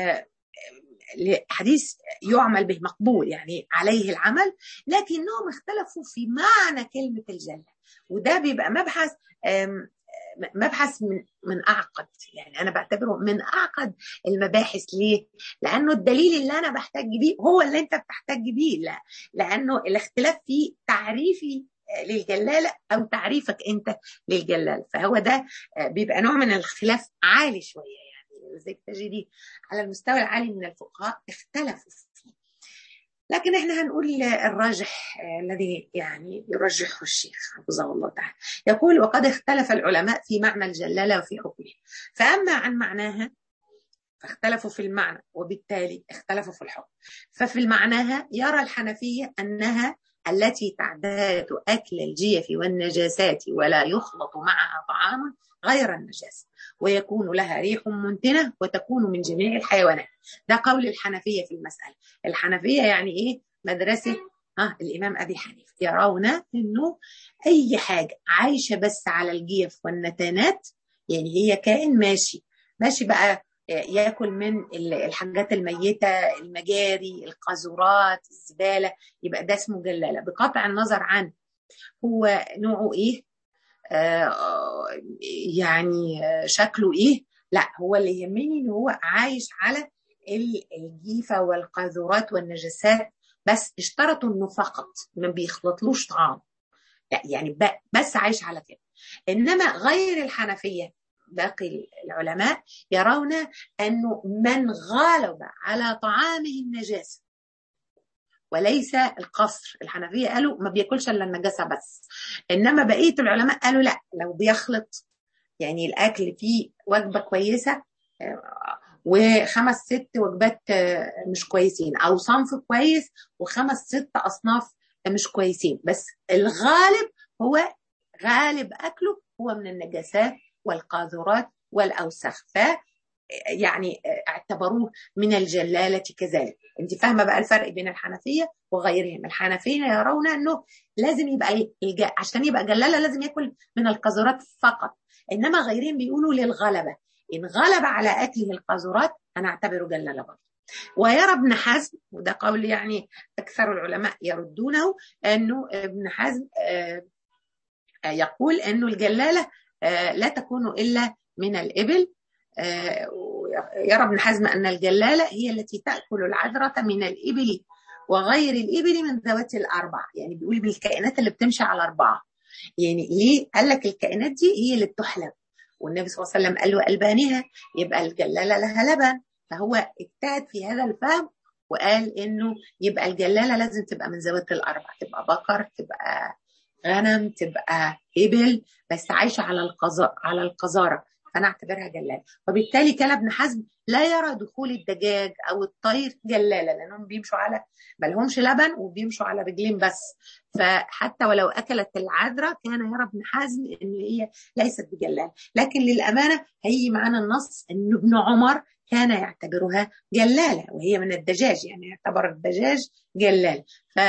حديث يعمل به مقبول يعني عليه العمل لكنهم اختلفوا في معنى كلمة الجنة وده بيبقى مبحث مبحث من من اعقد يعني انا بعتبره من اعقد المباحث ليه؟ لانه الدليل اللي انا بحتاج بيه هو اللي انت بتحتاج بيه لا لانه الاختلاف في تعريفي للجلاله او تعريفك انت للجلال فهو ده بيبقى نوع من الخلاف عالي شويه يعني زي تجدي على المستوى العالي من الفقهاء اختلفوا فيه لكن احنا هنقول الراجح الذي يعني يرجحه الشيخ حفظه الله تعالى يقول وقد اختلف العلماء في معنى الجلالة وفي حكمه فأما عن معناها فاختلفوا في المعنى وبالتالي اختلفوا في الحكم ففي المعناها يرى الحنفية أنها التي تعتاد أكل الجيف والنجاسات ولا يخلط معها طعام غير النجاسة ويكون لها ريح منتنة وتكون من جميع الحيوانات ده قول الحنفية في المسألة الحنفية يعني إيه مدرسة ها الإمام أبي حنيفة يرون أنه أي حاجة عايشة بس على الجيف والنتانات يعني هي كائن ماشي ماشي بقى ياكل من الحاجات الميتة المجاري القاذورات الزبالة يبقى ده اسمه جلالة بقطع النظر عن هو نوعه ايه آه يعني شكله ايه لا هو اللي يهمني ان هو عايش على الجيفه والقاذورات والنجاسات بس اشترطوا انه فقط ما بيخلطلوش طعام لا يعني بس عايش على كده انما غير الحنفيه باقي العلماء يرون انه من غالب على طعامه النجاسه وليس القصر الحنفيه قالوا ما بياكلش الا النجاسه بس انما بقيه العلماء قالوا لا لو بيخلط يعني الاكل فيه وجبه كويسه وخمس ست وجبات مش كويسين او صنف كويس وخمس ست اصناف مش كويسين بس الغالب هو غالب اكله هو من النجاسات والقاذورات والاوساخ ف يعني اعتبروه من الجلاله كذلك انت فاهمه بقى الفرق بين الحنفيه وغيرهم الحنفيه يرون انه لازم يبقى الج... عشان يبقى جلاله لازم ياكل من القاذورات فقط انما غيرهم بيقولوا للغلبه ان غلب على اكله القاذورات انا اعتبره جلاله برضه ويرى ابن حزم وده قول يعني اكثر العلماء يردونه انه ابن حزم يقول انه الجلاله لا تكون الا من الابل يرى ابن حزم ان الجلاله هي التي تاكل العذره من الابل وغير الابل من ذوات الاربع يعني بيقول بالكائنات اللي بتمشي على اربعه يعني ليه قال لك الكائنات دي هي اللي بتحلب والنبي صلى الله عليه وسلم قال له البانها يبقى الجلاله لها لبن فهو اجتهد في هذا الفهم وقال انه يبقى الجلاله لازم تبقى من ذوات الاربع تبقى بقر تبقى غنم تبقى ابل بس عايشه على القذا على القذاره فانا اعتبرها جلاله وبالتالي كان ابن حزم لا يرى دخول الدجاج او الطير جلاله لانهم بيمشوا على ما لهمش لبن وبيمشوا على رجلين بس فحتى ولو اكلت العذراء كان يرى ابن حزم ان هي ليست بجلاله لكن للامانه هيجي معانا النص ان ابن عمر كان يعتبرها جلاله وهي من الدجاج يعني يعتبر الدجاج جلال ف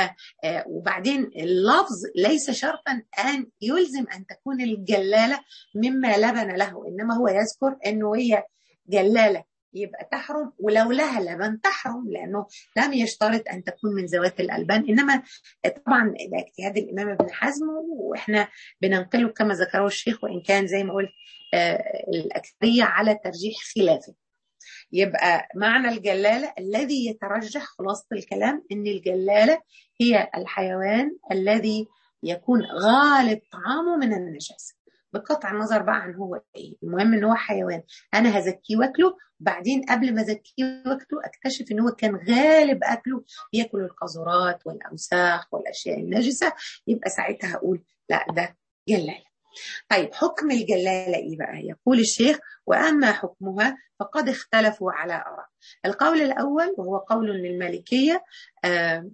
وبعدين اللفظ ليس شرطا ان يلزم ان تكون الجلاله مما لبن له انما هو يذكر انه هي جلاله يبقى تحرم ولو لها لبن تحرم لانه لم يشترط ان تكون من ذوات الالبان انما طبعا ده اجتهاد الامام ابن حزم واحنا بننقله كما ذكره الشيخ وان كان زي ما قلت الاكثريه على ترجيح خلافه يبقى معنى الجلالة الذي يترجح خلاصة الكلام ان الجلالة هي الحيوان الذي يكون غالب طعامه من النجاسة بقطع النظر بقى عن هو ايه المهم ان هو حيوان انا هزكيه واكله بعدين قبل ما ازكيه واكله اكتشف ان هو كان غالب اكله بياكل القذورات والاوساخ والاشياء النجسه يبقى ساعتها هقول لا ده جلاله طيب حكم الجلالة إيه بقى يقول الشيخ وأما حكمها فقد اختلفوا على آراء القول الأول وهو قول للمالكية آه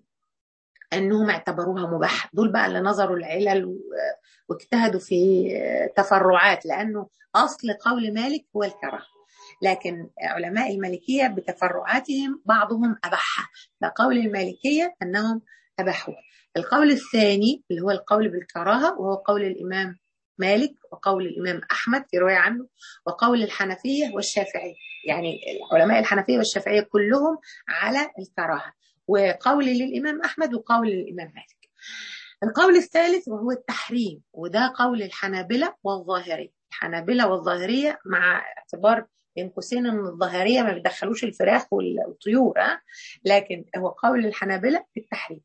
أنهم اعتبروها مباحة دول بقى اللي نظروا العلل واجتهدوا في تفرعات لأنه أصل قول مالك هو الكراهة لكن علماء المالكية بتفرعاتهم بعضهم أباحها فقول المالكية أنهم أباحوها القول الثاني اللي هو القول بالكراهة وهو قول الإمام مالك وقول الإمام أحمد في رواية عنه وقول الحنفية والشافعية يعني علماء الحنفية والشافعية كلهم على الكراهة وقول للإمام أحمد وقول للإمام مالك القول الثالث وهو التحريم وده قول الحنابلة والظاهرية الحنابلة والظاهرية مع اعتبار بين قوسين ان الظاهريه ما بيدخلوش الفراخ والطيور ها لكن هو قول الحنابله بالتحريم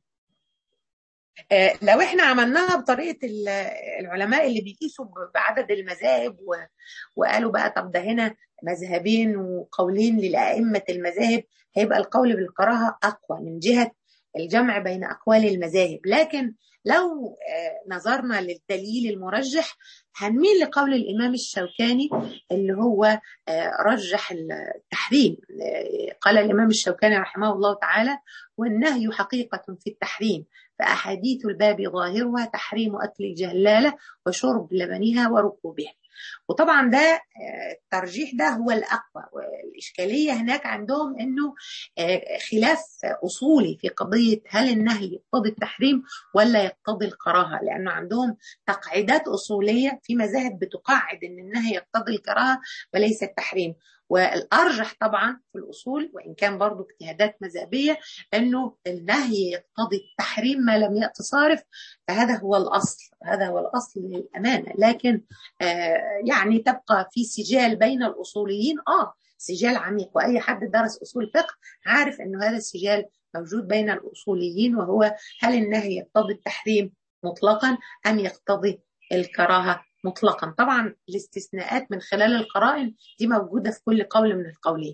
لو احنا عملناها بطريقه العلماء اللي بيقيسوا بعدد المذاهب وقالوا بقى طب ده هنا مذهبين وقولين للائمه المذاهب هيبقى القول بالكراهه اقوى من جهه الجمع بين اقوال المذاهب لكن لو نظرنا للدليل المرجح هنميل لقول الامام الشوكاني اللي هو رجح التحريم قال الامام الشوكاني رحمه الله تعالى والنهي حقيقه في التحريم فأحاديث الباب ظاهرها تحريم أكل الجلالة وشرب لبنها وركوبها وطبعا ده الترجيح ده هو الأقوى والإشكالية هناك عندهم أنه خلاف أصولي في قضية هل النهي يقتضي التحريم ولا يقتضي الكراهة لأنه عندهم تقعيدات أصولية في مذاهب بتقعد أن النهي يقتضي الكراهة وليس التحريم والارجح طبعا في الاصول وان كان برضو اجتهادات مذهبيه انه النهي يقتضي التحريم ما لم يات صارف فهذا هو الاصل هذا هو الاصل للامانه لكن آه يعني تبقى في سجال بين الاصوليين اه سجال عميق واي حد درس اصول فقه عارف انه هذا السجال موجود بين الاصوليين وهو هل النهي يقتضي التحريم مطلقا ام يقتضي الكراهه مطلقا طبعا الاستثناءات من خلال القرائن دي موجوده في كل قول من القولين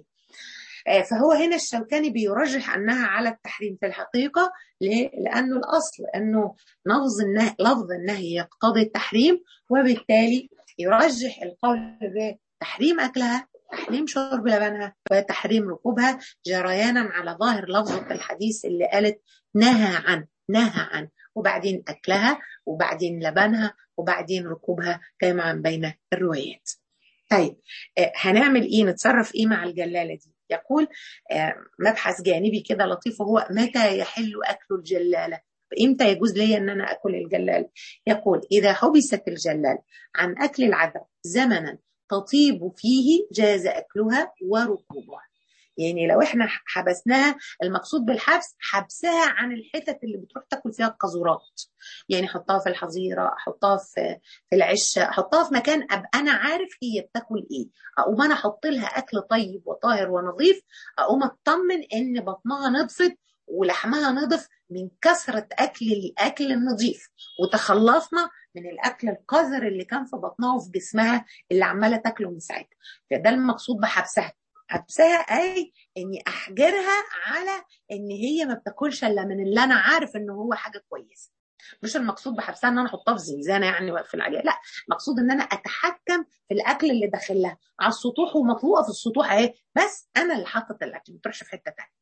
فهو هنا الشوكاني بيرجح انها على التحريم في الحقيقه لانه الاصل انه لفظ النهي لفظ النهي يقتضي التحريم وبالتالي يرجح القول بتحريم اكلها تحريم شرب لبنها وتحريم ركوبها جريانا على ظاهر لفظة الحديث اللي قالت نهى عن نهى عن وبعدين أكلها وبعدين لبنها وبعدين ركوبها جمعا بين الروايات طيب هنعمل ايه نتصرف ايه مع الجلالة دي يقول مبحث جانبي كده لطيف وهو متى يحل أكل الجلالة امتى يجوز لي ان انا اكل الجلال يقول اذا حبست الجلال عن اكل العذر زمنا تطيب فيه جاز أكلها وركوبها يعني لو احنا حبسناها المقصود بالحبس حبسها عن الحتت اللي بتروح تاكل فيها القاذورات يعني حطها في الحظيره احطها في في العشه احطها في مكان ابقى انا عارف هي بتاكل ايه اقوم انا احط لها اكل طيب وطاهر ونظيف اقوم اطمن ان بطنها نضفت ولحمها نضف من كثرة أكل الأكل النظيف وتخلصنا من الأكل القذر اللي كان في بطنها وفي جسمها اللي عمالة تاكله من ساعتها فده المقصود بحبسها حبسها أي إني أحجرها على إن هي ما بتاكلش إلا من اللي أنا عارف إن هو حاجة كويسة مش المقصود بحبسها ان انا احطها في زنزانه يعني واقفل عليها لا المقصود ان انا اتحكم في الاكل اللي داخل لها على السطوح ومطلوقه في السطوح اهي بس انا اللي حاطط الاكل ما تروحش في حته ثانيه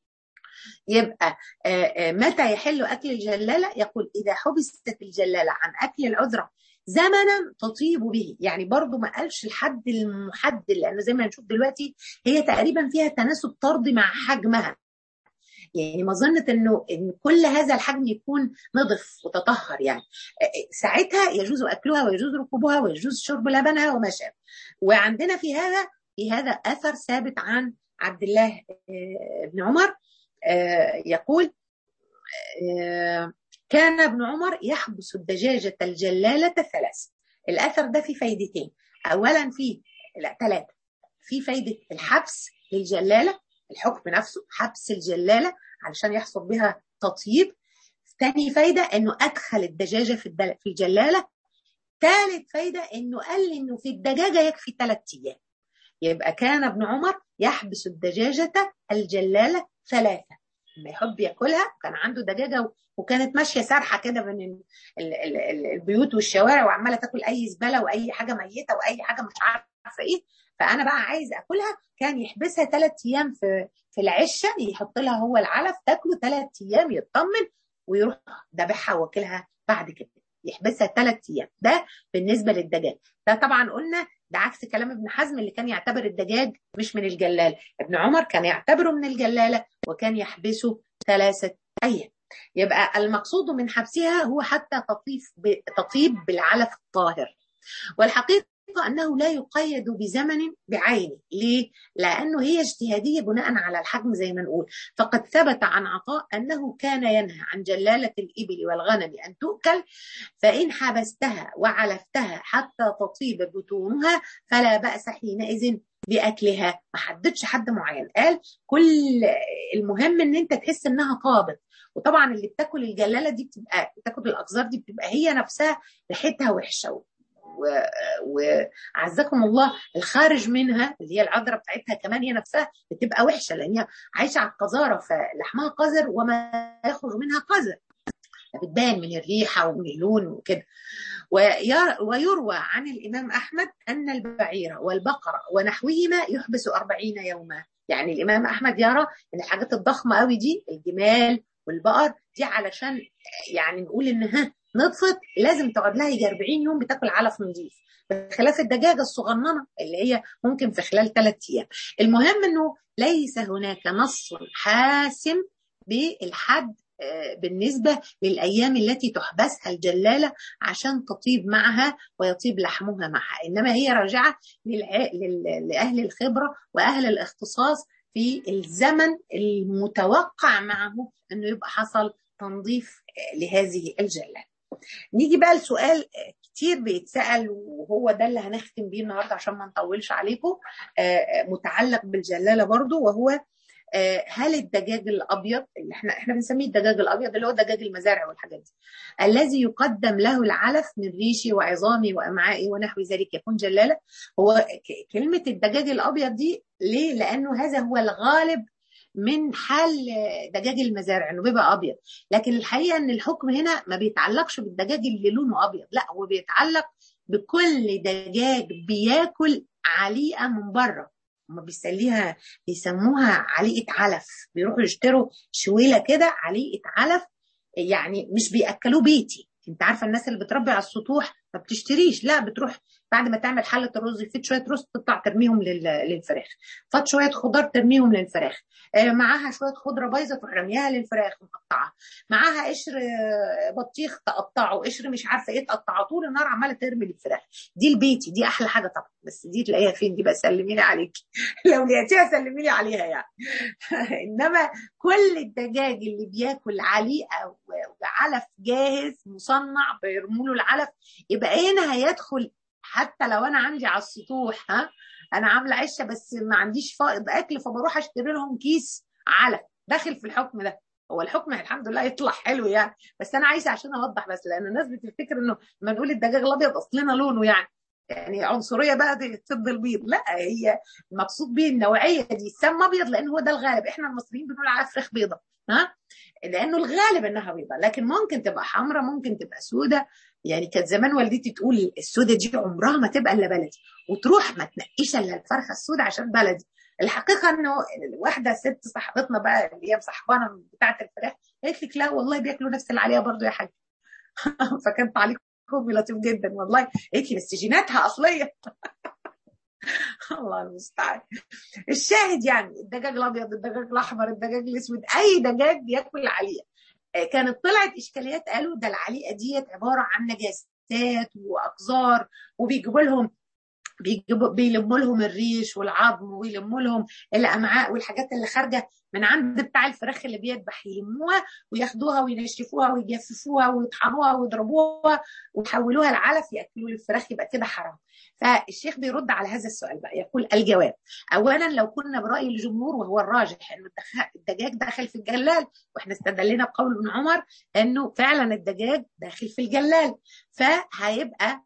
يبقى متى يحل أكل الجلالة يقول إذا حبست الجلالة عن أكل العذرة زمنا تطيب به يعني برضو ما قالش الحد المحدد لأنه زي ما نشوف دلوقتي هي تقريبا فيها تناسب طردي مع حجمها يعني مظنة انه ان كل هذا الحجم يكون نضف وتطهر يعني ساعتها يجوز اكلها ويجوز ركوبها ويجوز شرب لبنها وما شابه وعندنا في هذا في هذا اثر ثابت عن عبد الله بن عمر يقول كان ابن عمر يحبس الدجاجة الجلالة ثلاث الأثر ده فيه فايدتين أولا فيه لا ثلاثة في فايدة الحبس للجلالة الحكم نفسه حبس الجلالة علشان يحصل بها تطيب ثاني فايدة انه ادخل الدجاجة في في الجلالة ثالث فايدة انه قال انه في الدجاجة يكفي ثلاث ايام يبقى كان ابن عمر يحبس الدجاجة الجلالة ثلاثة لما يحب ياكلها كان عنده دجاجة وكانت ماشية سارحة كده بين البيوت والشوارع وعمالة تاكل أي زبالة وأي حاجة ميتة وأي حاجة مش عارفة إيه فأنا بقى عايز أكلها كان يحبسها ثلاث أيام في في العشة يحط لها هو العلف تاكله ثلاث أيام يطمن ويروح ذبحها واكلها بعد كده يحبسها ثلاث أيام ده بالنسبة للدجاج ده طبعا قلنا ده عكس كلام ابن حزم اللي كان يعتبر الدجاج مش من الجلال ابن عمر كان يعتبره من الجلالة وكان يحبسه ثلاثة أيام يبقى المقصود من حبسها هو حتى تطيب تطيب بالعلف الطاهر والحقيقة أنه لا يقيد بزمن بعينه ليه؟ لأنه هي اجتهادية بناء على الحجم زي ما نقول فقد ثبت عن عطاء أنه كان ينهى عن جلالة الإبل والغنم أن تؤكل فإن حبستها وعلفتها حتى تطيب بطونها فلا بأس حينئذ بأكلها ما حددش حد معين قال كل المهم ان انت تحس انها طابت وطبعا اللي بتاكل الجلاله دي بتبقى بتاكل الاقذار دي بتبقى هي نفسها ريحتها وحشه وعزكم الله الخارج منها اللي هي العذره بتاعتها كمان هي نفسها بتبقى وحشه لان هي عايشه على القذاره فلحمها قذر وما يخرج منها قذر بتبان من الريحه ومن اللون وكده ويروى عن الامام احمد ان البعير والبقره ونحوهما يحبس أربعين يوما يعني الامام احمد يرى ان الحاجات الضخمه قوي دي الجمال والبقر دي علشان يعني نقول انها نطفت لازم تقعد لها يجي 40 يوم بتاكل علف نظيف بخلاف الدجاجه الصغننه اللي هي ممكن في خلال ثلاث ايام المهم انه ليس هناك نص حاسم بالحد بالنسبة للأيام التي تحبسها الجلالة عشان تطيب معها ويطيب لحمها معها إنما هي راجعة لأهل الخبرة وأهل الاختصاص في الزمن المتوقع معه أنه يبقى حصل تنظيف لهذه الجلالة نيجي بقى لسؤال كتير بيتسأل وهو ده اللي هنختم بيه النهارده عشان ما نطولش عليكم متعلق بالجلاله برضو وهو هل الدجاج الابيض اللي احنا احنا بنسميه الدجاج الابيض اللي هو دجاج المزارع والحاجات دي الذي يقدم له العلف من ريشي وعظامي وامعائي ونحو ذلك يكون جلاله هو كلمه الدجاج الابيض دي ليه؟ لانه هذا هو الغالب من حال دجاج المزارع انه بيبقى ابيض لكن الحقيقه ان الحكم هنا ما بيتعلقش بالدجاج اللي لونه ابيض لا هو بيتعلق بكل دجاج بياكل عليقه من بره هم بيسليها بيسموها عليقه علف بيروحوا يشتروا شويله كده عليقه علف يعني مش بياكلوه بيتي انت عارفه الناس اللي بتربي على السطوح ما بتشتريش لا بتروح بعد ما تعمل حله الرز فيت شويه رز تقطع ترميهم للفراخ فات شويه خضار ترميهم للفراخ معاها شويه خضره بايظه تروح رميها للفراخ مقطعه معاها قشر بطيخ تقطعه قشر مش عارفه ايه تقطعه طول النهار عماله ترمي للفراخ دي البيتي دي احلى حاجه طبعا بس دي تلاقيها فين دي بقى سلمي لي عليكي لو لقيتيها سلمي لي عليها يعني انما كل الدجاج اللي بياكل عليقه وعلف جاهز مصنع بيرموا له العلف يبقى هنا هيدخل حتى لو انا عندي على السطوح ها انا عامله عشه بس ما عنديش فائض اكل فبروح اشتري لهم كيس علف داخل في الحكم ده هو الحكم الحمد لله يطلع حلو يعني بس انا عايزه عشان اوضح بس لان الناس بتفتكر انه لما نقول الدجاج الابيض اصلنا لونه يعني يعني عنصريه بقى دي ضد البيض لا هي المقصود بيه النوعيه دي يسمى ابيض لان هو ده الغالب احنا المصريين بنقول عليها فراخ بيضه ها لانه الغالب انها بيضه لكن ممكن تبقى حمراء ممكن تبقى سودة يعني كانت زمان والدتي تقول السودة دي عمرها ما تبقى الا بلدي وتروح ما تنقيش الا الفرخه السوداء عشان بلدي الحقيقه انه واحده ست صاحبتنا بقى اللي هي مصاحبانا بتاعه الفراخ قالت لك لا والله بياكلوا نفس اللي عليها برضه يا حاج فكان تعليق لطيف جدا والله قالت لي بس جيناتها اصليه الله المستعان الشاهد يعني الدجاج الابيض الدجاج الاحمر الدجاج الاسود اي دجاج بياكل عليقه كانت طلعت اشكاليات قالوا ده العليقه ديت عباره عن نجاسات واقذار وبيجيبوا لهم بيجيبوا بيلموا لهم الريش والعظم ويلموا لهم الامعاء والحاجات اللي خارجه من عند بتاع الفراخ اللي بيذبح يلموها وياخدوها وينشفوها ويجففوها ويطحنوها ويضربوها ويحولوها لعلف ياكلوا الفراخ يبقى كده حرام فالشيخ بيرد على هذا السؤال بقى يقول الجواب اولا لو كنا براي الجمهور وهو الراجح انه الدجاج داخل في الجلال واحنا استدلنا بقول ابن عمر انه فعلا الدجاج داخل في الجلال فهيبقى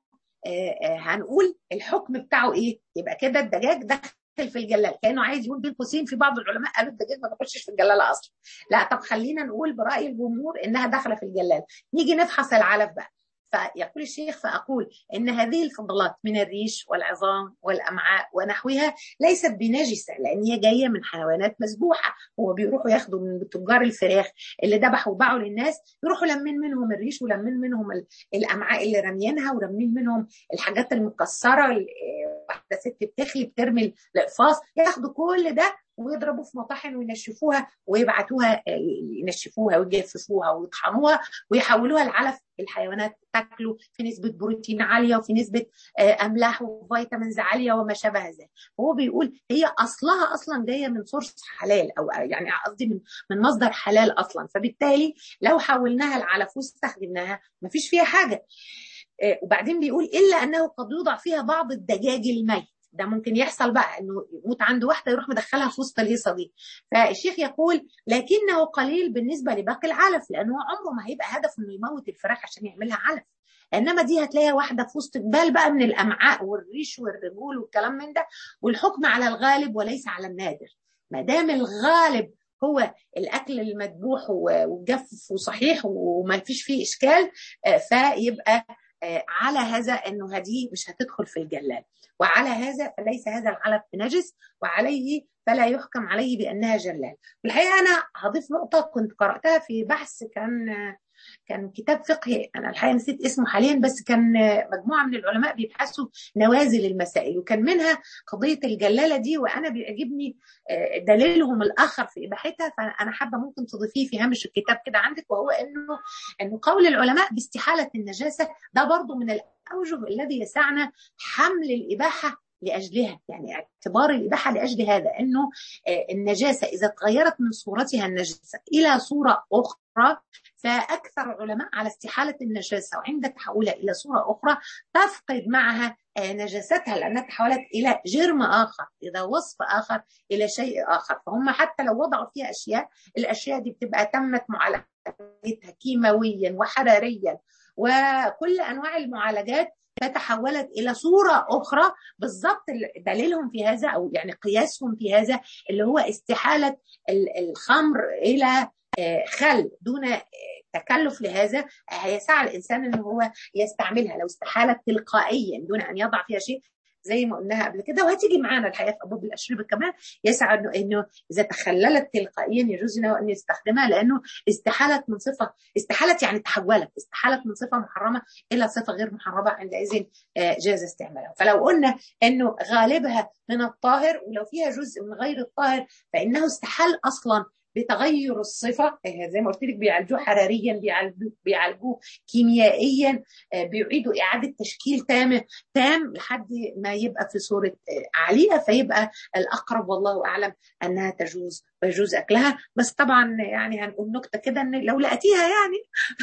هنقول الحكم بتاعه ايه يبقى كده الدجاج داخل في الجلال كانه عايز يقول بين قوسين في بعض العلماء قالوا الدجاج ما بيخشش في الجلاله اصلا لا طب خلينا نقول براي الجمهور انها داخله في الجلال نيجي نفحص العلف بقى فيقول الشيخ فأقول إن هذه الفضلات من الريش والعظام والأمعاء ونحوها ليست بنجسة لأن هي جاية من حيوانات مسبوحة هو بيروحوا ياخدوا من تجار الفراخ اللي ذبحوا وباعوا للناس يروحوا لمين منهم الريش ولمين منهم الأمعاء اللي راميينها ورمين منهم الحاجات المكسرة واحدة ست بتخلي بترمي الإقفاص ياخدوا كل ده ويضربوا في مطاحن وينشفوها ويبعتوها ينشفوها ويجففوها ويطحنوها ويحولوها لعلف الحيوانات تاكله في نسبة بروتين عالية وفي نسبة أملاح وفيتامينز عالية وما شابه ذلك هو بيقول هي أصلها أصلا جاية من سورس حلال أو يعني قصدي من من مصدر حلال أصلا فبالتالي لو حولناها لعلف واستخدمناها مفيش فيها حاجة وبعدين بيقول إلا أنه قد يوضع فيها بعض الدجاج الميت ده ممكن يحصل بقى انه يموت عنده واحده يروح مدخلها في وسط الهيصه دي فالشيخ يقول لكنه قليل بالنسبه لباقي العلف لانه عمره ما هيبقى هدفه انه يموت الفراخ عشان يعملها علف انما دي هتلاقيها واحده في وسط جبال بقى من الامعاء والريش والرجول والكلام من ده والحكم على الغالب وليس على النادر ما دام الغالب هو الاكل المذبوح ومجفف وصحيح وما فيش فيه اشكال فيبقى على هذا انه هذه مش هتدخل في الجلال وعلى هذا فليس هذا العلف بنجس وعليه فلا يحكم عليه بانها جلال الحقيقه انا هضيف نقطه كنت قراتها في بحث كان كان كتاب فقهي انا الحقيقه نسيت اسمه حاليا بس كان مجموعه من العلماء بيبحثوا نوازل المسائل وكان منها قضيه الجلاله دي وانا بيعجبني دليلهم الاخر في اباحتها فانا حابه ممكن تضيفيه في هامش الكتاب كده عندك وهو انه انه قول العلماء باستحاله النجاسه ده برضه من الاوجه الذي يسعنا حمل الاباحه لاجلها يعني اعتبار الاباحه لاجل هذا انه النجاسه اذا تغيرت من صورتها النجاسه الى صوره اخرى فاكثر العلماء على استحاله النجاسه وعند تحولها الى صوره اخرى تفقد معها نجاستها لانها تحولت الى جرم اخر الى وصف اخر الى شيء اخر فهم حتى لو وضعوا فيها اشياء الاشياء دي بتبقى تمت معالجتها كيماويا وحراريا وكل انواع المعالجات فتحولت الى صوره اخرى بالضبط دليلهم في هذا او يعني قياسهم في هذا اللي هو استحاله الخمر الى خل دون تكلف لهذا هيسعى الانسان ان هو يستعملها لو استحالت تلقائيا دون ان يضع فيها شيء زي ما قلناها قبل كده وهتيجي معانا الحقيقه في ابواب الاشربه كمان يسعى انه انه اذا تخللت تلقائيا يجوز له ان يستخدمها لانه استحالت من صفه استحالت يعني تحولت استحالت من صفه محرمه الى صفه غير محرمه عندئذ جاز استعمالها فلو قلنا انه غالبها من الطاهر ولو فيها جزء من غير الطاهر فانه استحال اصلا بتغير الصفة زي ما قلت لك بيعالجوه حراريا بيعالجوه كيميائيا بيعيدوا إعادة تشكيل تام تام لحد ما يبقى في صورة عالية فيبقى الأقرب والله أعلم أنها تجوز ويجوز أكلها بس طبعا يعني هنقول نكتة كده إن لو لقيتيها يعني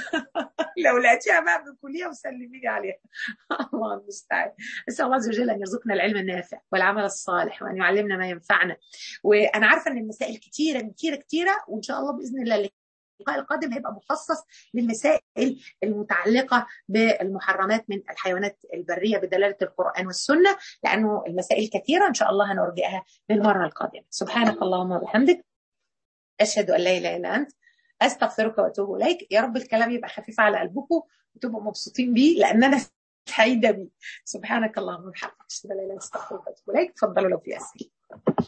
لو لقيتيها بقى بكلية وسلمي لي عليها الله المستعان نسأل الله عز وجل أن يرزقنا العلم النافع والعمل الصالح وأن يعلمنا ما ينفعنا وأنا عارفة إن المسائل كتيرة كتيرة كتيرة وإن شاء الله بإذن الله اللقاء القادم هيبقى مخصص للمسائل المتعلقه بالمحرمات من الحيوانات البريه بدلاله القران والسنه لانه المسائل كثيره ان شاء الله هنرجئها للمره القادمه سبحانك اللهم وبحمدك اشهد ان لا اله الا انت استغفرك واتوب اليك يا رب الكلام يبقى خفيف على قلبكم وتبقوا مبسوطين بيه لان انا سعيده بيه سبحانك اللهم وبحمدك اشهد ان لا اله الا انت استغفرك واتوب اليك تفضلوا لو في اسئله